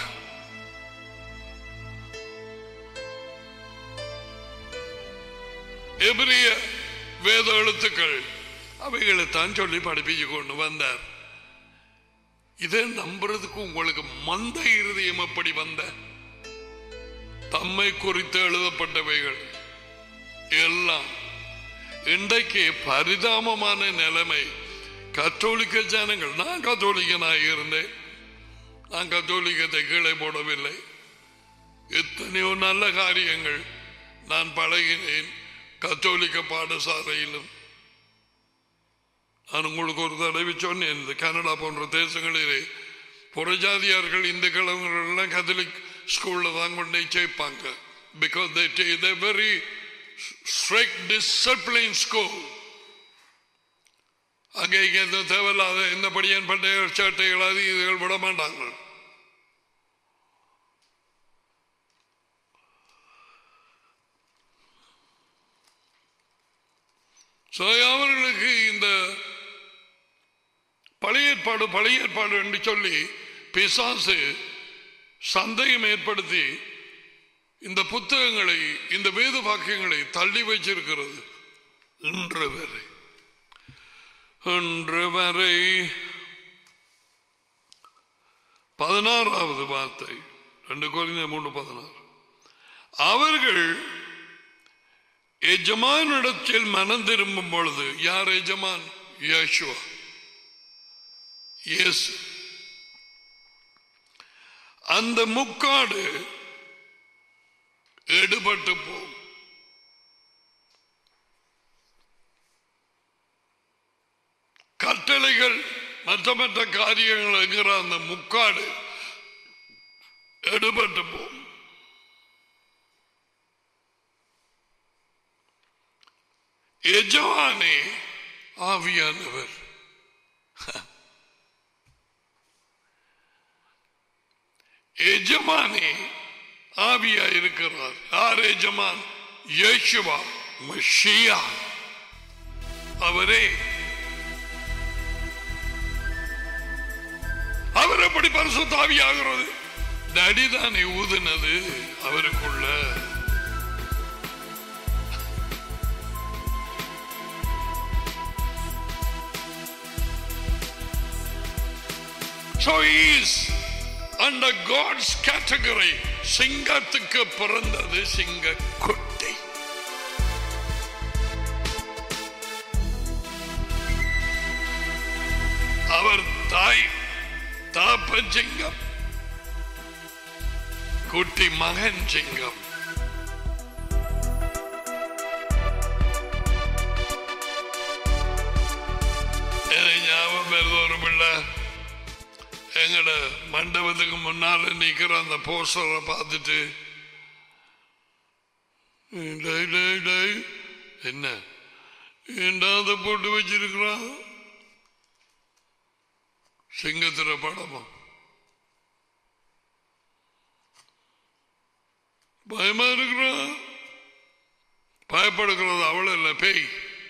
எபிரிய வேத எழுத்துக்கள் அவைகளை தான் சொல்லி படிப்பிச்சு கொண்டு வந்தார் இதை நம்புறதுக்கு உங்களுக்கு மந்த இருதயம் எப்படி வந்த தம்மை குறித்து எழுதப்பட்டவைகள் எல்லாம் இன்றைக்கு பரிதாபமான நிலைமை கத்தோலிக்க ஜனங்கள் நான் கத்தோலிக்கனாக இருந்தேன் நான் கத்தோலிக்கத்தை கீழே போடவில்லை எத்தனையோ நல்ல காரியங்கள் நான் பழகினேன் கத்தோலிக்க பாடசாலையிலும் நான் உங்களுக்கு ஒரு தடவை சொன்னேன் இந்த கனடா போன்ற தேசங்களிலே புறஜாதியார்கள் இந்த கிழமைகள் கத்தலிக் ஸ்கூல்ல தான் கொண்டே சேர்ப்பாங்க because they very strict discipline school அங்கே இங்கே எந்த தேவையில்லாத எந்த படியன் பண்டைய சேட்டைகள் அது இதுகள் விட மாட்டாங்க So, அவர்களுக்கு இந்த பழைய ஏற்பாடு பழைய ஏற்பாடு என்று சொல்லி பிசாசு சந்தேகம் ஏற்படுத்தி இந்த புத்தகங்களை இந்த வேத வாக்கியங்களை தள்ளி வச்சிருக்கிறது இன்று வரை இன்று வரை பதினாறாவது வார்த்தை ரெண்டு குறைந்த மூணு பதினாறு அவர்கள் எஜமானிடத்தில் மனம் திரும்பும் பொழுது யார் எஜமான் யேசுவா இயேசு அந்த முக்காடு எடுபட்டு போகும் கட்டளைகள் மற்ற மற்ற காரியங்கள் என்கிற அந்த முக்காடு எடுபட்டு போகும் எஜமானே ஆவியானவர் எஜமானே ஆவியா இருக்கிறார் யார் எஜமான் யேசுவா மஷியா அவரே அவர் எப்படி பரிசுத்தாவி ஆகிறது நடிதானே ஊதுனது அவருக்குள்ள So he is under God's category. சிங்கத்துக்கு பிறந்தது சிங்க குட்டி அவர் தாய் தாப்பன் சிங்கம் குட்டி மகன் சிங்கம் எனக்கு ஞாபகம் வருது ஒரு பிள்ளை எங்கட மண்டபத்துக்கு முன்னால நிக்கிற அந்த போஸ்டரை பார்த்துட்டு டேய், டேய், டேய், என்ன ஏண்டாத போட்டு வச்சிருக்கிறான் சிங்கத்திர படமா பயமா இருக்கிறான் பயப்படுகிறது அவள இல்ல பேய்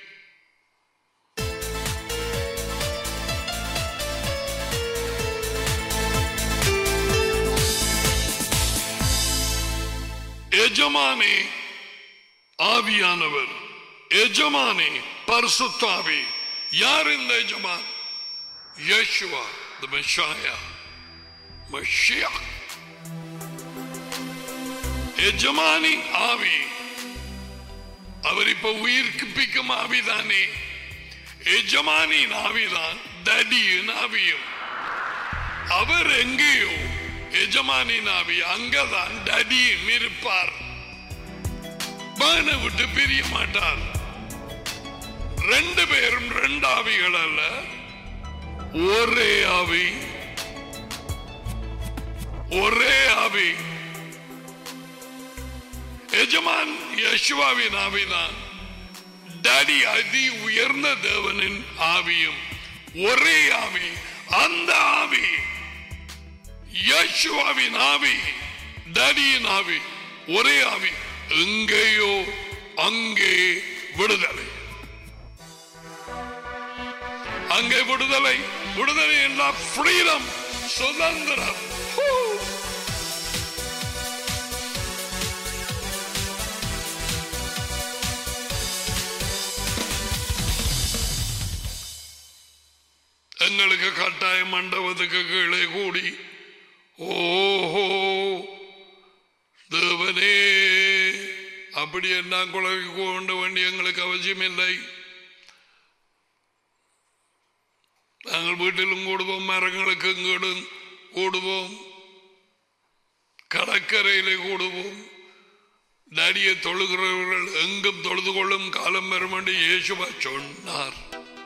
எஜமானே ஆவியானவர் எஜமானே பரிசுத்தாவி யார் இந்த எஜமான் யேசுவா the Messiah Mashiach எஜமானி ஆவி அவர் இப்ப உயிர்ப்பிக்கும் ஆவிதானே எஜமானின் ஆவிதான் தடியின் ஆவியும் அவர் எங்கேயோ எஜமானின் ஆவி அங்கதான் டடியும் இருப்பார் மகனை விட்டு பிரிய மாட்டார் ரெண்டு பேரும் ரெண்டு ஆவிகள் அல்ல ஒரே ஆவி ஒரே ஆவி எஜமான் யசுவாவின் ஆவிதான் டாடி அதி உயர்ந்த தேவனின் ஆவியும் ஒரே ஆவி அந்த ஆவி யசுவாவின் ஆவி டாடியின் ஆவி ஒரே ஆவி எங்கேயோ அங்கே விடுதலை அங்கே விடுதலை விடுதலை என்றால் ஃப்ரீடம் சுதந்திரம் Woo! எங்களுக்கு கட்டாய மண்டபத்துக்கு கீழே கூடி ஓஹோ தேவனே அப்படி என்ன குழந்தை கொண்டு வேண்டிய எங்களுக்கு அவசியம் இல்லை நாங்கள் வீட்டிலும் கூடுவோம் மரங்களுக்கு இங்கீடும் கூடுவோம் கடற்கரையிலே கூடுவோம் நடியை தொழுகிறவர்கள் எங்கும் தொழுது கொள்ளும் காலம் வரும் என்று இயேசுவா சொன்னார்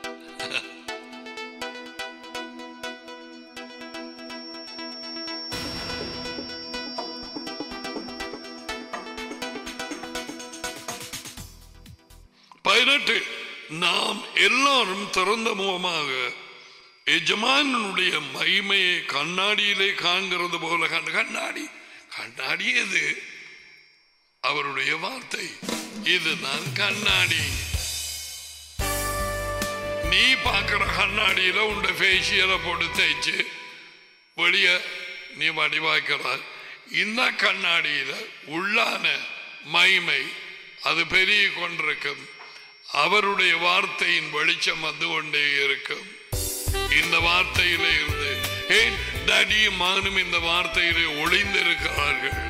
பதினெட்டு நாம் எல்லாரும் திறந்த முகமாக எஜமானுடைய மகிமையை கண்ணாடியிலே காண்கிறது போல கண்ட கண்ணாடி கண்ணாடி எது அவருடைய வார்த்தை இதுதான் கண்ணாடி நீ பார்க்கிற கண்ணாடியில உண்ட ஃபேஷியலை போட்டு தேய்ச்சு வெளிய நீ வடிவாக்கிறாய் இந்த கண்ணாடியில உள்ளான மகிமை அது பெருகி கொண்டிருக்கும் அவருடைய வார்த்தையின் வெளிச்சம் வந்து கொண்டே இருக்கும் இந்த வார்த்தையிலே இருந்து ஏன் டடியும் மகனும் இந்த வார்த்தையிலே ஒளிந்திருக்கிறார்கள்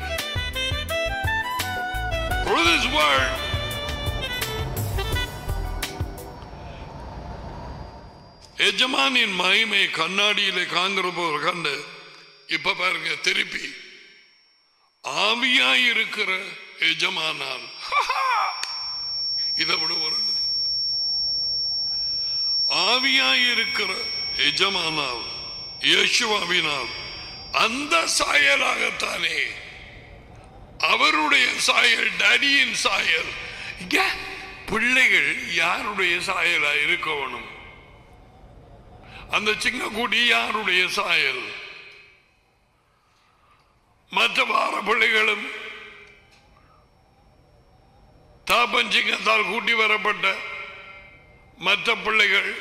Through this word, எஜமானின் மகிமை கண்ணாடியிலே காண்கிற போது கண்டு இப்ப பாருங்க திருப்பி ஆவியாய் இருக்கிற எஜமானால் இதை விட ஒரு ஆவியாய் இருக்கிற எஜமானால் யேசுவாவினால் அந்த சாயலாகத்தானே அவருடைய சாயல் டடியின் சாயல் இங்க பிள்ளைகள் யாருடைய சாயலா இருக்கணும் அந்த சிங்கக்குடி யாருடைய சாயல் மற்ற வார பிள்ளைகளும் தாபஞ்சிங்கத்தால் கூட்டி வரப்பட்ட மற்ற பிள்ளைகள்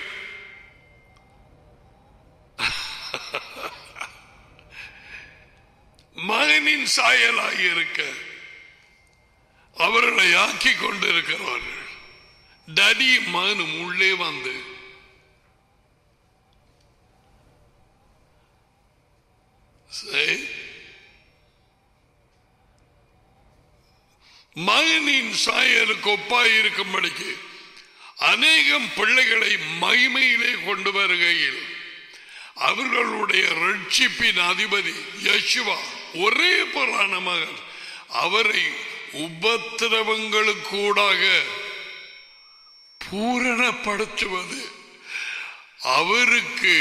மகனின் சாயலாகி இருக்க அவர்களை ஆக்கி கொண்டிருக்கிறார்கள் டடி மகனும் உள்ளே வந்து சரி. மகனின் சாயலுக்கு ஒப்பாய் இருக்கும்படிக்கு அநேகம் பிள்ளைகளை மகிமையிலே கொண்டு வருகையில் அவர்களுடைய ரட்சிப்பின் அதிபதி யசுவா ஒரே புறான மகன் அவரை உபத்திரவங்களுக்கூடாக பூரணப்படுத்துவது அவருக்கு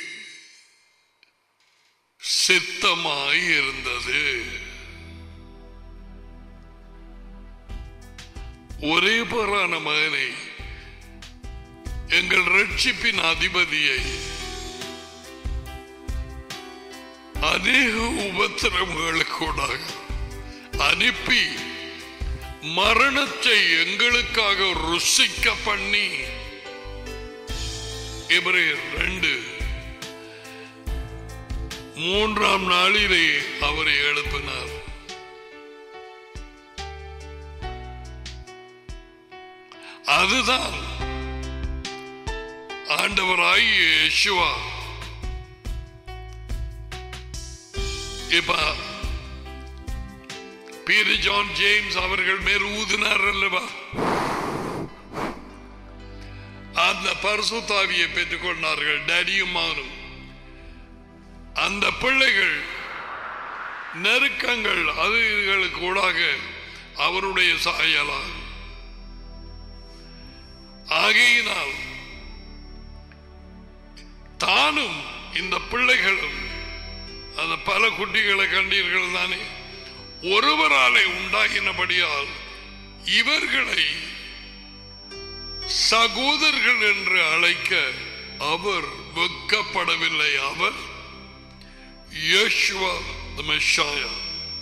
சித்தமாய் இருந்தது ஒரே போரான மகனை எங்கள் ரட்சிப்பின் அதிபதியை அநேக உபத்திரவங்களுக்கூடாக அனுப்பி மரணத்தை எங்களுக்காக ருசிக்க பண்ணி எபிரேயர் ரெண்டு மூன்றாம் நாளிலே அவரை எழுப்பினார் அதுதான் ஆண்டவராகிய யேசுவா இப்ப பீர் ஜான் ஜேம்ஸ் அவர்கள் மேல் ஊதினார் அல்லவா அந்த பரிசுத்தாவியை பெற்றுக் கொண்டார்கள் டேடியும் மானும் அந்த பிள்ளைகள் நெருக்கங்கள் அது இதுகளுக்கு கூடாக அவருடைய சாயலாகும் ஆகையினால் தானும் இந்த பிள்ளைகளும் அந்த பல குட்டிகளை கண்டீர்கள் தானே ஒருவராலே உண்டாகினபடியால் இவர்களை சகோதரர்கள் என்று அழைக்க அவர் வெக்கப்படவில்லை அவர் யேசுவா the Messiah.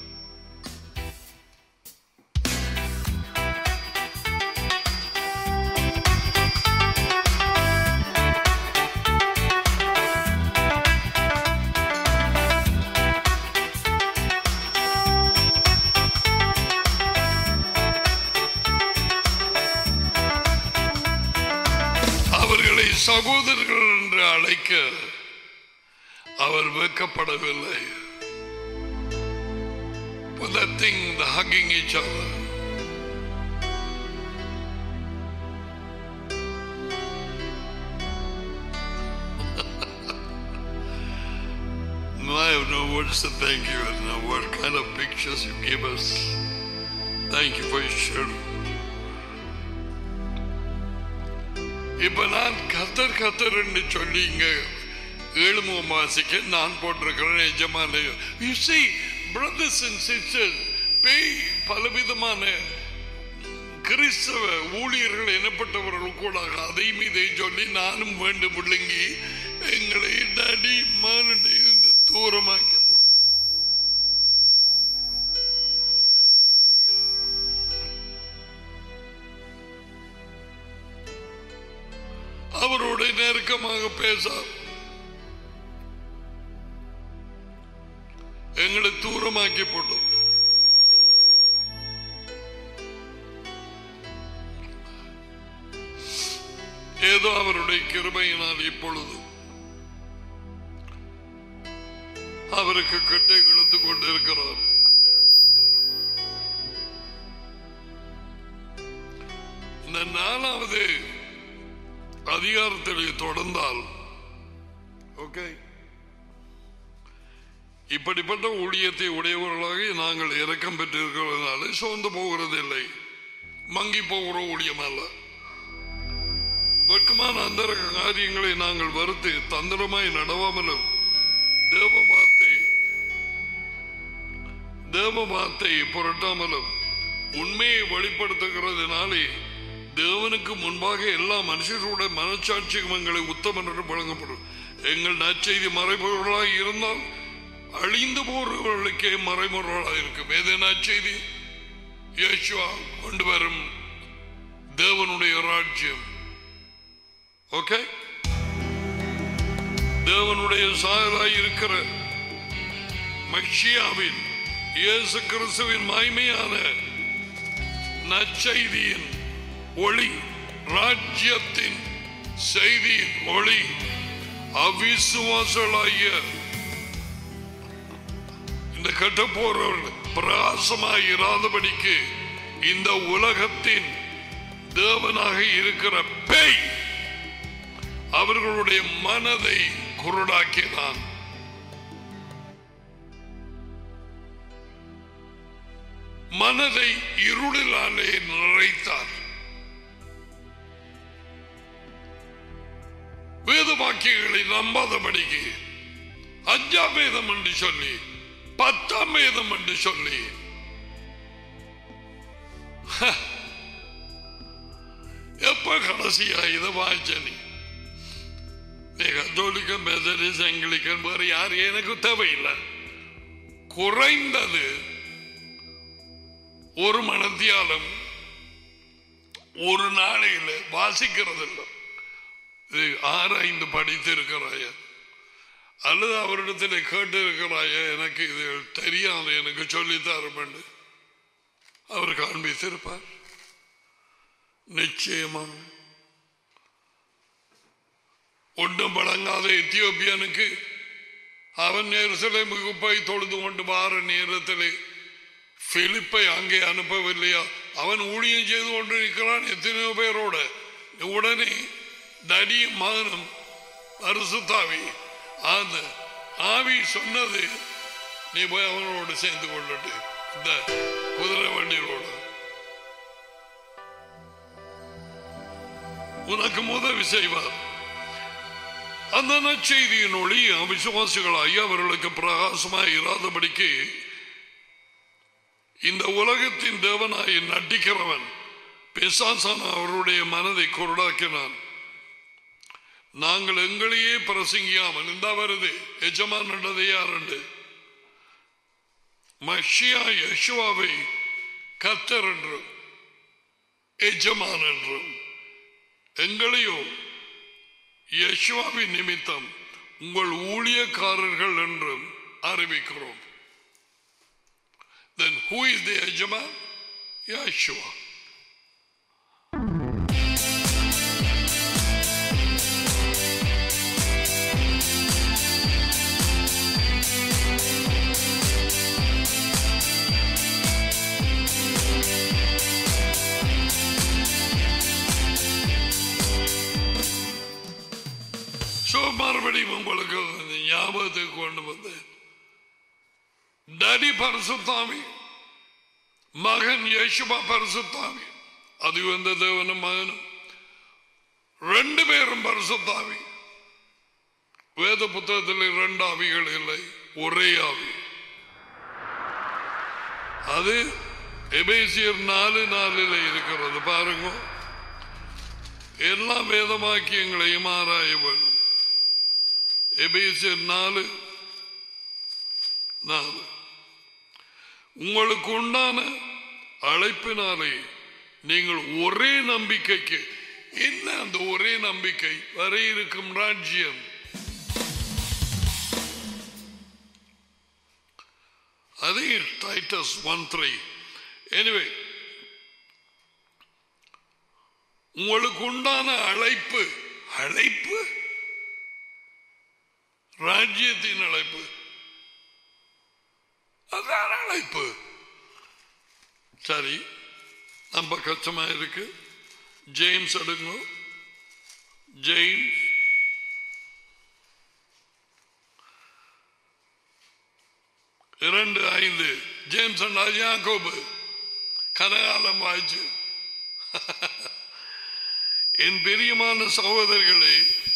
அவர்களை சகோதரர்கள் என்று அழைக்க அவர் வெக்கப்படவில்லை For that thing, the hugging each other. I have no words to thank you and know what kind of pictures you give us. Thank you for your children. இப்ப நான் கத்தர் கத்தர் என்று சொல்லி இங்க ஏழுமுகம் வாசிக்க நான் போட்டிருக்கிறேன் எஜமான you see brothers and sisters பேய் பலவிதமான கிறிஸ்தவ ஊழியர்கள் எனப்பட்டவர்கள் கூட அதையும் இதை சொல்லி நானும் வேண்டும் விழுங்கி எங்களை நடி மானுடைய தூரமாக்கி போட்டு அவரோட நெருக்கமாக பேச எங்களை தூரமாக்கி போட்டோம் ஏதோ அவருடைய கிருபையினால் இப்பொழுது அவருக்கு கட்டை இழுத்துக் கொண்டிருக்கிறார் இந்த நாலாவது அதிகாரத்தில் தொடர்ந்தால் ஓகே இப்படிப்பட்ட ஊழியத்தை உடையவர்களாக நாங்கள் இரக்கம் பெற்றிருக்கிறதுனால சோர்ந்து போகிறதில்லை மங்கி போகிற ஊழியம் அல்ல வெட்கமான அந்த காரியங்களை நாங்கள் வருத்து தந்திரமாய் நடவாமலும் தேவ வார்த்தை தேவ வார்த்தை புரட்டாமலும் உண்மையை வெளிப்படுத்துகிறதுனாலே தேவனுக்கு முன்பாக எல்லா மனுஷர்களுடைய மனச்சாட்சியும் எங்களை உத்தமன் என்று வழங்கப்படும் எங்கள் நற்செய்தி மறைபொருளாக இருந்தால் அழிந்து போறவர்களுக்கே மறைமுறைகளாக இருக்கும் எது நற்செய்தி இயேசுவா கொண்டு வரும் தேவனுடைய ராஜ்யம் ஓகே தேவனுடைய சாயலாய் இருக்கிற மக்ஷியாவின் இயேசு கிறிஸ்துவின் மாய்மையான நற்செய்தியின் ஒளி ராஜ்யத்தின் செய்தியின் ஒளி அவிசுவாசலாகிய இந்த கெட்ட போறவர்கள் பிரகாசமாய் இராதபடிக்கு இந்த உலகத்தின் தேவனாக இருக்கிற பேய் அவர்களுடைய மனதை குருடாக்கினான் மனதை இருளிலாலே நிறைத்தார் வேத வாக்கியங்களை நம்பாதபடிக்கு அஞ்சாம் வேதம் என்று சொல்லி பத்தாம் வேதம் என்று சொல்லி ஹ, எப்ப கடைசியா இதை வாய்ச்ச நீ நீ கத்தோலிக்கன் மெதடிஸ் எங்கிலிக்கன் வேறு யார் எனக்கு தேவையில்லை குறைந்தது ஒரு மனத்தியாலும் ஒரு நாளையில் வாசிக்கிறது இல்லை இது ஆராய்ந்து படித்து இருக்கிறாய அல்லது அவரிடத்தில் கேட்டு இருக்கிறாய எனக்கு இது தெரியாது எனக்கு சொல்லித்தரும் என்று அவர் காண்பித்திருப்பார் நிச்சயமாக ஒன்றும் வழங்காத எத்தியோப்பியனுக்கு அவன் எருசலேமுக்கு போய் தொழுது கொண்டு வார நேரத்திலே பிலிப்பை அங்கே அனுப்பவில்லையா அவன் ஊழியம் செய்து கொண்டு இருக்கிறான் எத்தனையோ பேரோட உடனே தடியும் மகனும் அரிசுத்தாவி அந்த ஆவி சொன்னது நீ போய் அவனோடு சேர்ந்து கொள்ளட்டு இந்த குதிரை வண்டியோட உனக்கு உதவி செய்வார் அந்த நற்செய்தியின் ஒளி அவிசுவாசிகளாகி அவர்களுக்கு பிரகாசமாய் இராதபடிக்கு இந்த உலகத்தின் தேவனாய் நட்டிக்கிறவன் பிசாசான அவருடைய மனதை குருடாக்கினான் நாங்கள் எங்களையே பிரசங்கியாமல் இந்த வருது எஜமான் என்றது யாருண்டு மஷியா யசுவாவை கத்தர் என்றும் எஜமான் என்றும் எங்களையோ யசுவாவின் நிமித்தம் உங்கள் ஊழியக்காரர்கள் என்றும் அறிவிக்கிறோம் then who is the Ejaman? Yeshua. So, மறுபடியும் உங்களுக்கு அந்த ஞாபகத்துக்கு கொண்டு வந்தேன் டடி பரிசுத்தாமி மகன் யேசுபா பரிசுத்தாமி அது வந்த தேவனும் மகனும் ரெண்டு பேரும் பரிசுத்தாவி வேத புத்தகத்தில் இரண்டு ஆவிகள் இல்லை ஒரே ஆவி அது எபேசியர் நாலு நாலில் இருக்கிறது பாருங்க எல்லா வேதமாக்கியங்களையும் ஆராய வேணும் எபேசியர் நாலு நாலு உங்களுக்கு உண்டான அழைப்பினாலே நீங்கள் ஒரே நம்பிக்கைக்கு என்ன அந்த ஒரே நம்பிக்கை வர இருக்கும் ராஜ்யம் அதே டைட்டஸ் ஒன் த்ரீ எனிவே உங்களுக்கு உண்டான அழைப்பு அழைப்பு ராஜ்யத்தின் அழைப்பு அதான் அழைப்பு சரி நம்ம கஷ்டமா இருக்கு ஜேம்ஸ் எடுங்க ஜேம்ஸ் இரண்டு ஐந்து ஜேம்ஸ் அண்ட் யாக்கோபு கனகாலம் வாய்ச்சு என் பிரியமான சகோதரர்களே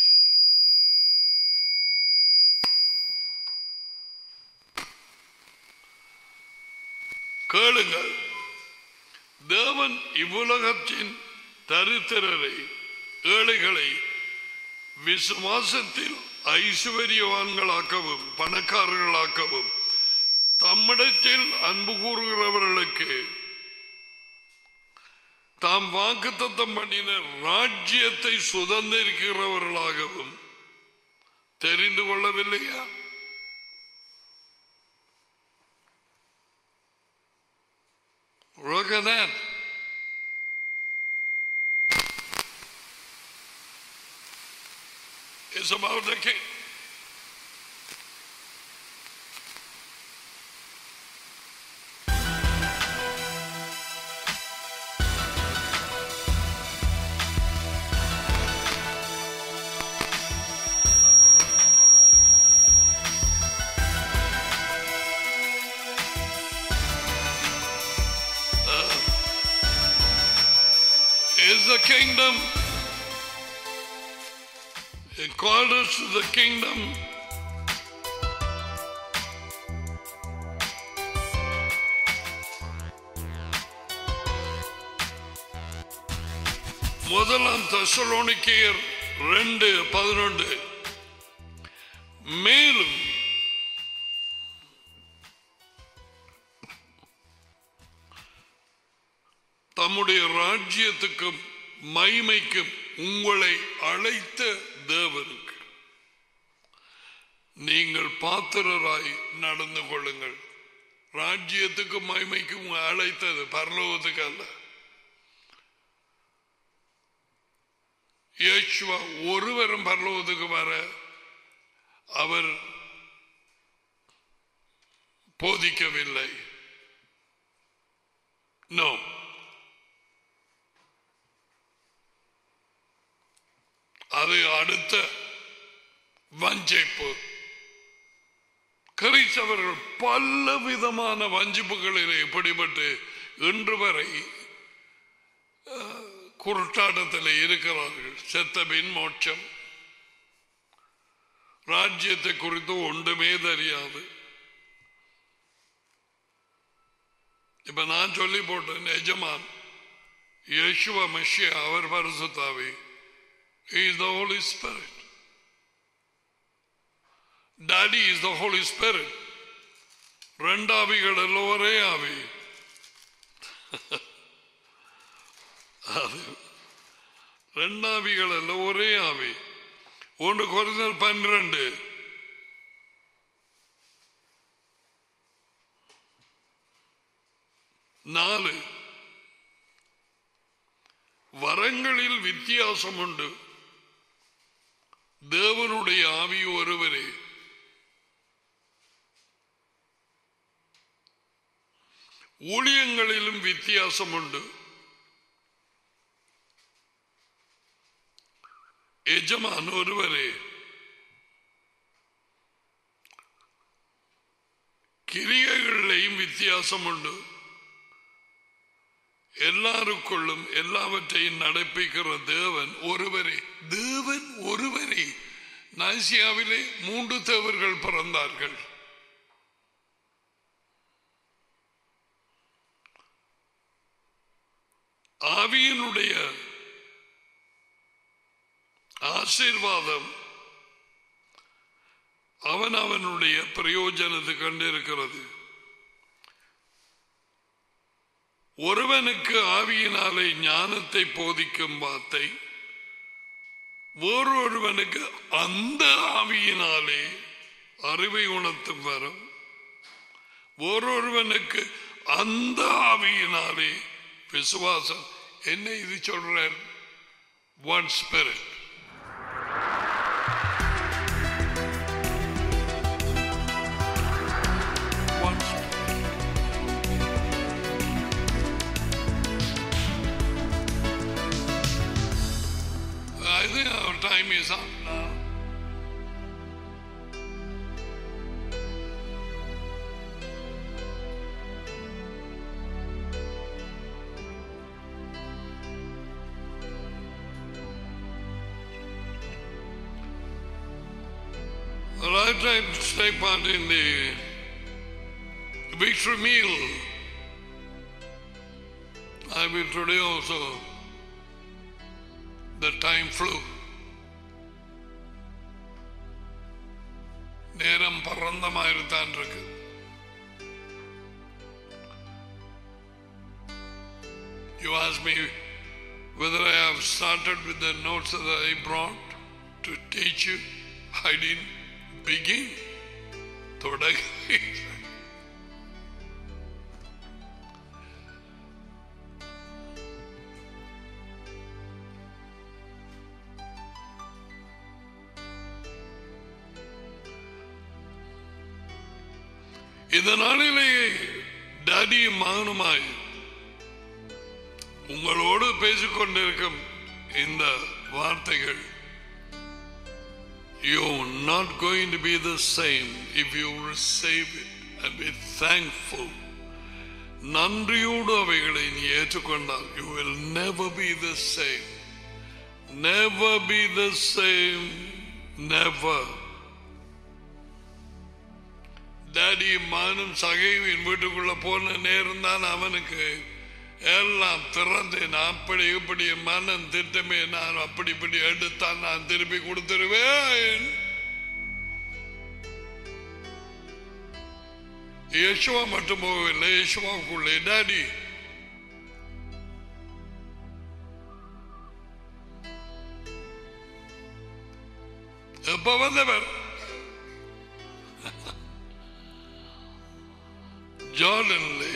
கேளுங்கள் தேவன் இவ்வுலகத்தின் தரித்திரரை ஏழைகளை விசுவாசத்தில் ஐஸ்வர்யவான்களாக்கவும் பணக்காரர்களாக்கவும் தம்மிடத்தில் அன்பு கூறுகிறவர்களுக்கு தாம் வாக்குத்தத்தம் பண்ணின ராஜ்யத்தை சுதந்திரிக்கிறவர்களாகவும் தெரிந்து கொள்ளவில்லையா Look at that. It's about the king. is the kingdom. It called us to the kingdom. முதலாம் தசலோனிக்கையர் ரெண்டு பதினொன்று மேலும் தம்முடைய ராஜ்யத்துக்கும் மைமைக்கும் உங்களை அழைத்த தேவனுக்கு நீங்கள் பாத்திரராய் நடந்து கொள்ளுங்கள் ராஜ்யத்துக்கும் மைமைக்கும் உங்களை அழைத்தது பரலோகத்துக்கு அல்ல இயேசுவா ஒருவரும் பரலோகத்துக்கு வர அவர் போதிக்கவில்லை நோ அது அடுத்த வஞ்சிப்பு கிறிஸ்தவர்கள் பல விதமான வஞ்சிப்புகளில் இப்படிப்பட்டு இன்று வரை அஹ், குருட்டாட்டத்தில் இருக்கிறார்கள் செத்த பின் மோட்சம் ராஜ்யத்தை குறித்து ஒன்றுமே தெரியாது இப்ப நான் சொல்லி போட்டேன் எஜமான் யேசுவ மஷியா அவர் பரிசுத்தாவி He is the Holy Spirit. Daddy is the Holy Spirit. ரெண்டாவிகள் எல்லாம் ஒரே ஆவி அது ரெண்டாவிகள் எல்லாம் ஒரே ஆவி ஒன்று குறைந்தல் பன்னிரண்டு நாலு வரங்களில் வித்தியாசம் உண்டு தேவனுடைய ஆவி ஒருவரே ஊழியங்களிலும் வித்தியாசம் உண்டு எஜமான் ஒருவரே கிரியைகளிலேயும் வித்தியாசம் உண்டு எல்லாருக்குள்ளும் எல்லாவற்றையும் நடப்பிக்கிற தேவன் ஒருவரே தேவன் ஒருவரே நாசியாவிலே மூன்று தேவர்கள் பிறந்தார்கள் ஆவியினுடைய ஆசீர்வாதம் அவன் அவனுடைய பிரயோஜனத்தை கண்டிருக்கிறது ஒருவனுக்கு ஆவியினாலே ஞானத்தை போதிக்கும் வார்த்தை வேறொருவனுக்கு அந்த ஆவியினாலே அறிவை உணர்த்தும் வரும் வேறொருவனுக்கு அந்த ஆவியினாலே விசுவாசம் என்ன இது சொல்றார் one spirit One spirit. I think our time is up now. Well, I tried to take part in the victory meal. I will today also. The time flew. நேரம் பறந்த மாதிரி தான் இருக்கு You asked me whether I have started with the notes that I brought to teach you, I didn't begin. தொடங்கி இந்த நாளிலேயே டாடியும் மகனுமாய் உங்களோடு பேசிக்கொண்டிருக்கும் இந்த வார்த்தைகள் you're not going to be the same if you receive it and be thankful நன்றியோடு அவைகளை நீ ஏற்றுக்கொண்டால் you will never be the same never be the same never daddy மானும் சகைவின் வீட்டுக்குள்ள போன நேரம் தான் அவனுக்கு எல்லாம் திறந்து நான் அப்படி இப்படி மனம் திட்டமே நான் அப்படி இப்படி எடுத்தான் நான் திருப்பி கொடுத்துருவேன் யேசுவா மட்டும் போகவில்லை யேசுவாவுக்குள்ளே டாடி எப்ப வந்தவர் ஜார்டன்லே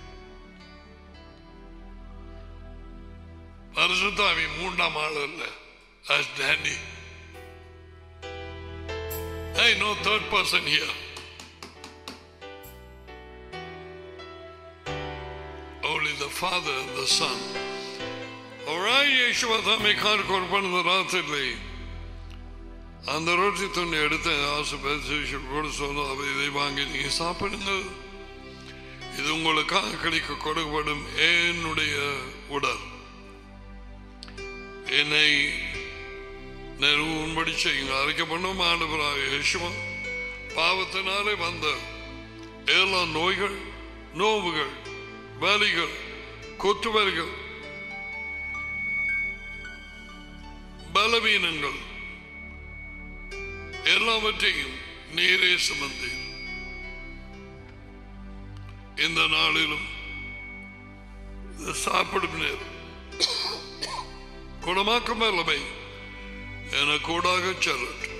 பரிசுத்தாவி மூன்றாம் ஆள் இல்ல That's Danny. Hey, no third person here. Only the Father and the Son. Alright, Yeshua தம்மை கார்கோர் பண்ணது ராத்திரிலே அந்த ரொட்டி துணி எடுத்து ஆசை கூட சொல்ல அவை இதை வாங்கி நீங்க சாப்பிடுங்கள் இது உங்களுக்காக கிடைக்க கொடுக்கப்படும் என்னுடைய உடல் என்னை நெருவும்படி செய்யுங்க அரைக்கப்படும் ஆண்டவராக யேசுவா பாவத்தினாலே வந்த எல்லா நோய்கள் நோவுகள் வலிகள் கொத்துவர்கள் பலவீனங்கள் எல்லாவற்றையும் நீரே சுமந்தீர் இந்த நாளிலும் இது சாப்பிடும் நேரம் குணமாக்கும் வல்லமை என கூடாக செல்லட்டும்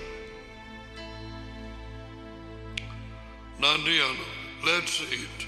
நன்றியான லெட்ஸ் eat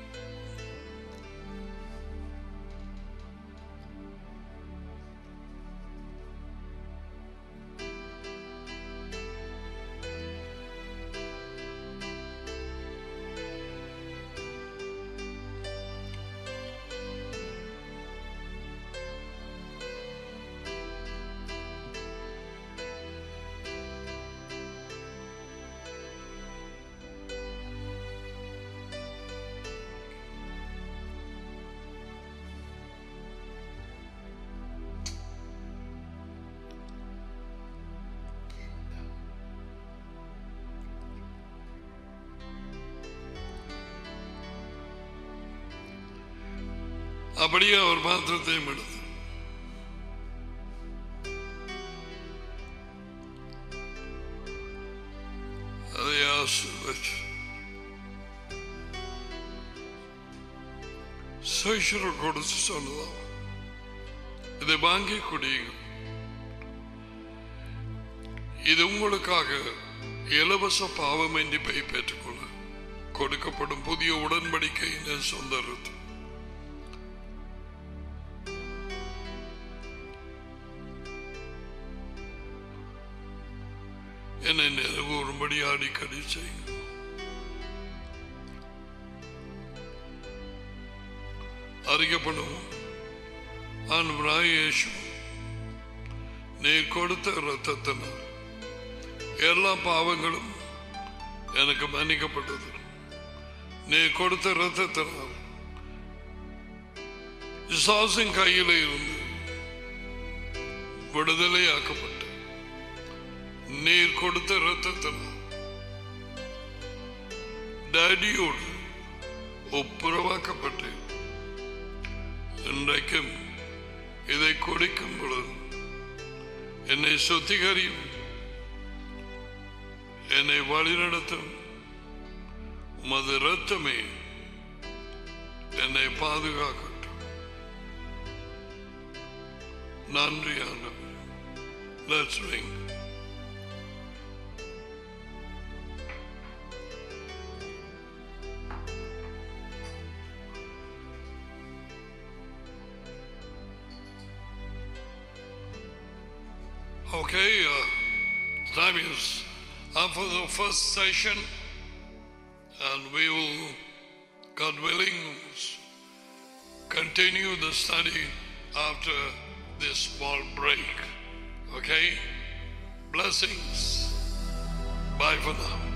அப்படியே அவர் பாத்திரத்தையும் எடுத்து அதை ஆசீர்வதிச்சு சைஷர் கொடுத்து சொன்னதாம் இதை வாங்கி குடியுங்கள் இது உங்களுக்காக இலவச பாவம் மன்னிப்பை பெற்றுக்கொள்ள கொடுக்கப்படும் புதிய உடன்படிக்கையின் சொந்த ரத்தம் என்னை நினைவுறும்படி அடிக்கடி செய்யும் அறிக்கப்படும் ஆண்டவராய் இயேசு நீ கொடுத்த இரத்தத்தினால் எல்லா பாவங்களும் எனக்கு மன்னிக்கப்பட்டது நீ கொடுத்த இரத்தத்தினால் விசுவாசின் கையில இருந்து விடுதலையாக்கப்பட்ட நீர் கொடுத்த இரத்தத்தினால் டேடியோடு ஒப்புரவாக்கப்பட்டு இன்றைக்கும் இதை கொடுக்கும் பொழுது என்னை சுத்திகரியும் என்னை வழிநடத்தும் உமது இரத்தமே என்னை பாதுகாக்கட்டும் நன்றி ஆண்டவர் Let's ring. Okay, uh, time is up for the first session, and we will, God willing, s- continue the study after this small break. Okay? Blessings. Bye for now.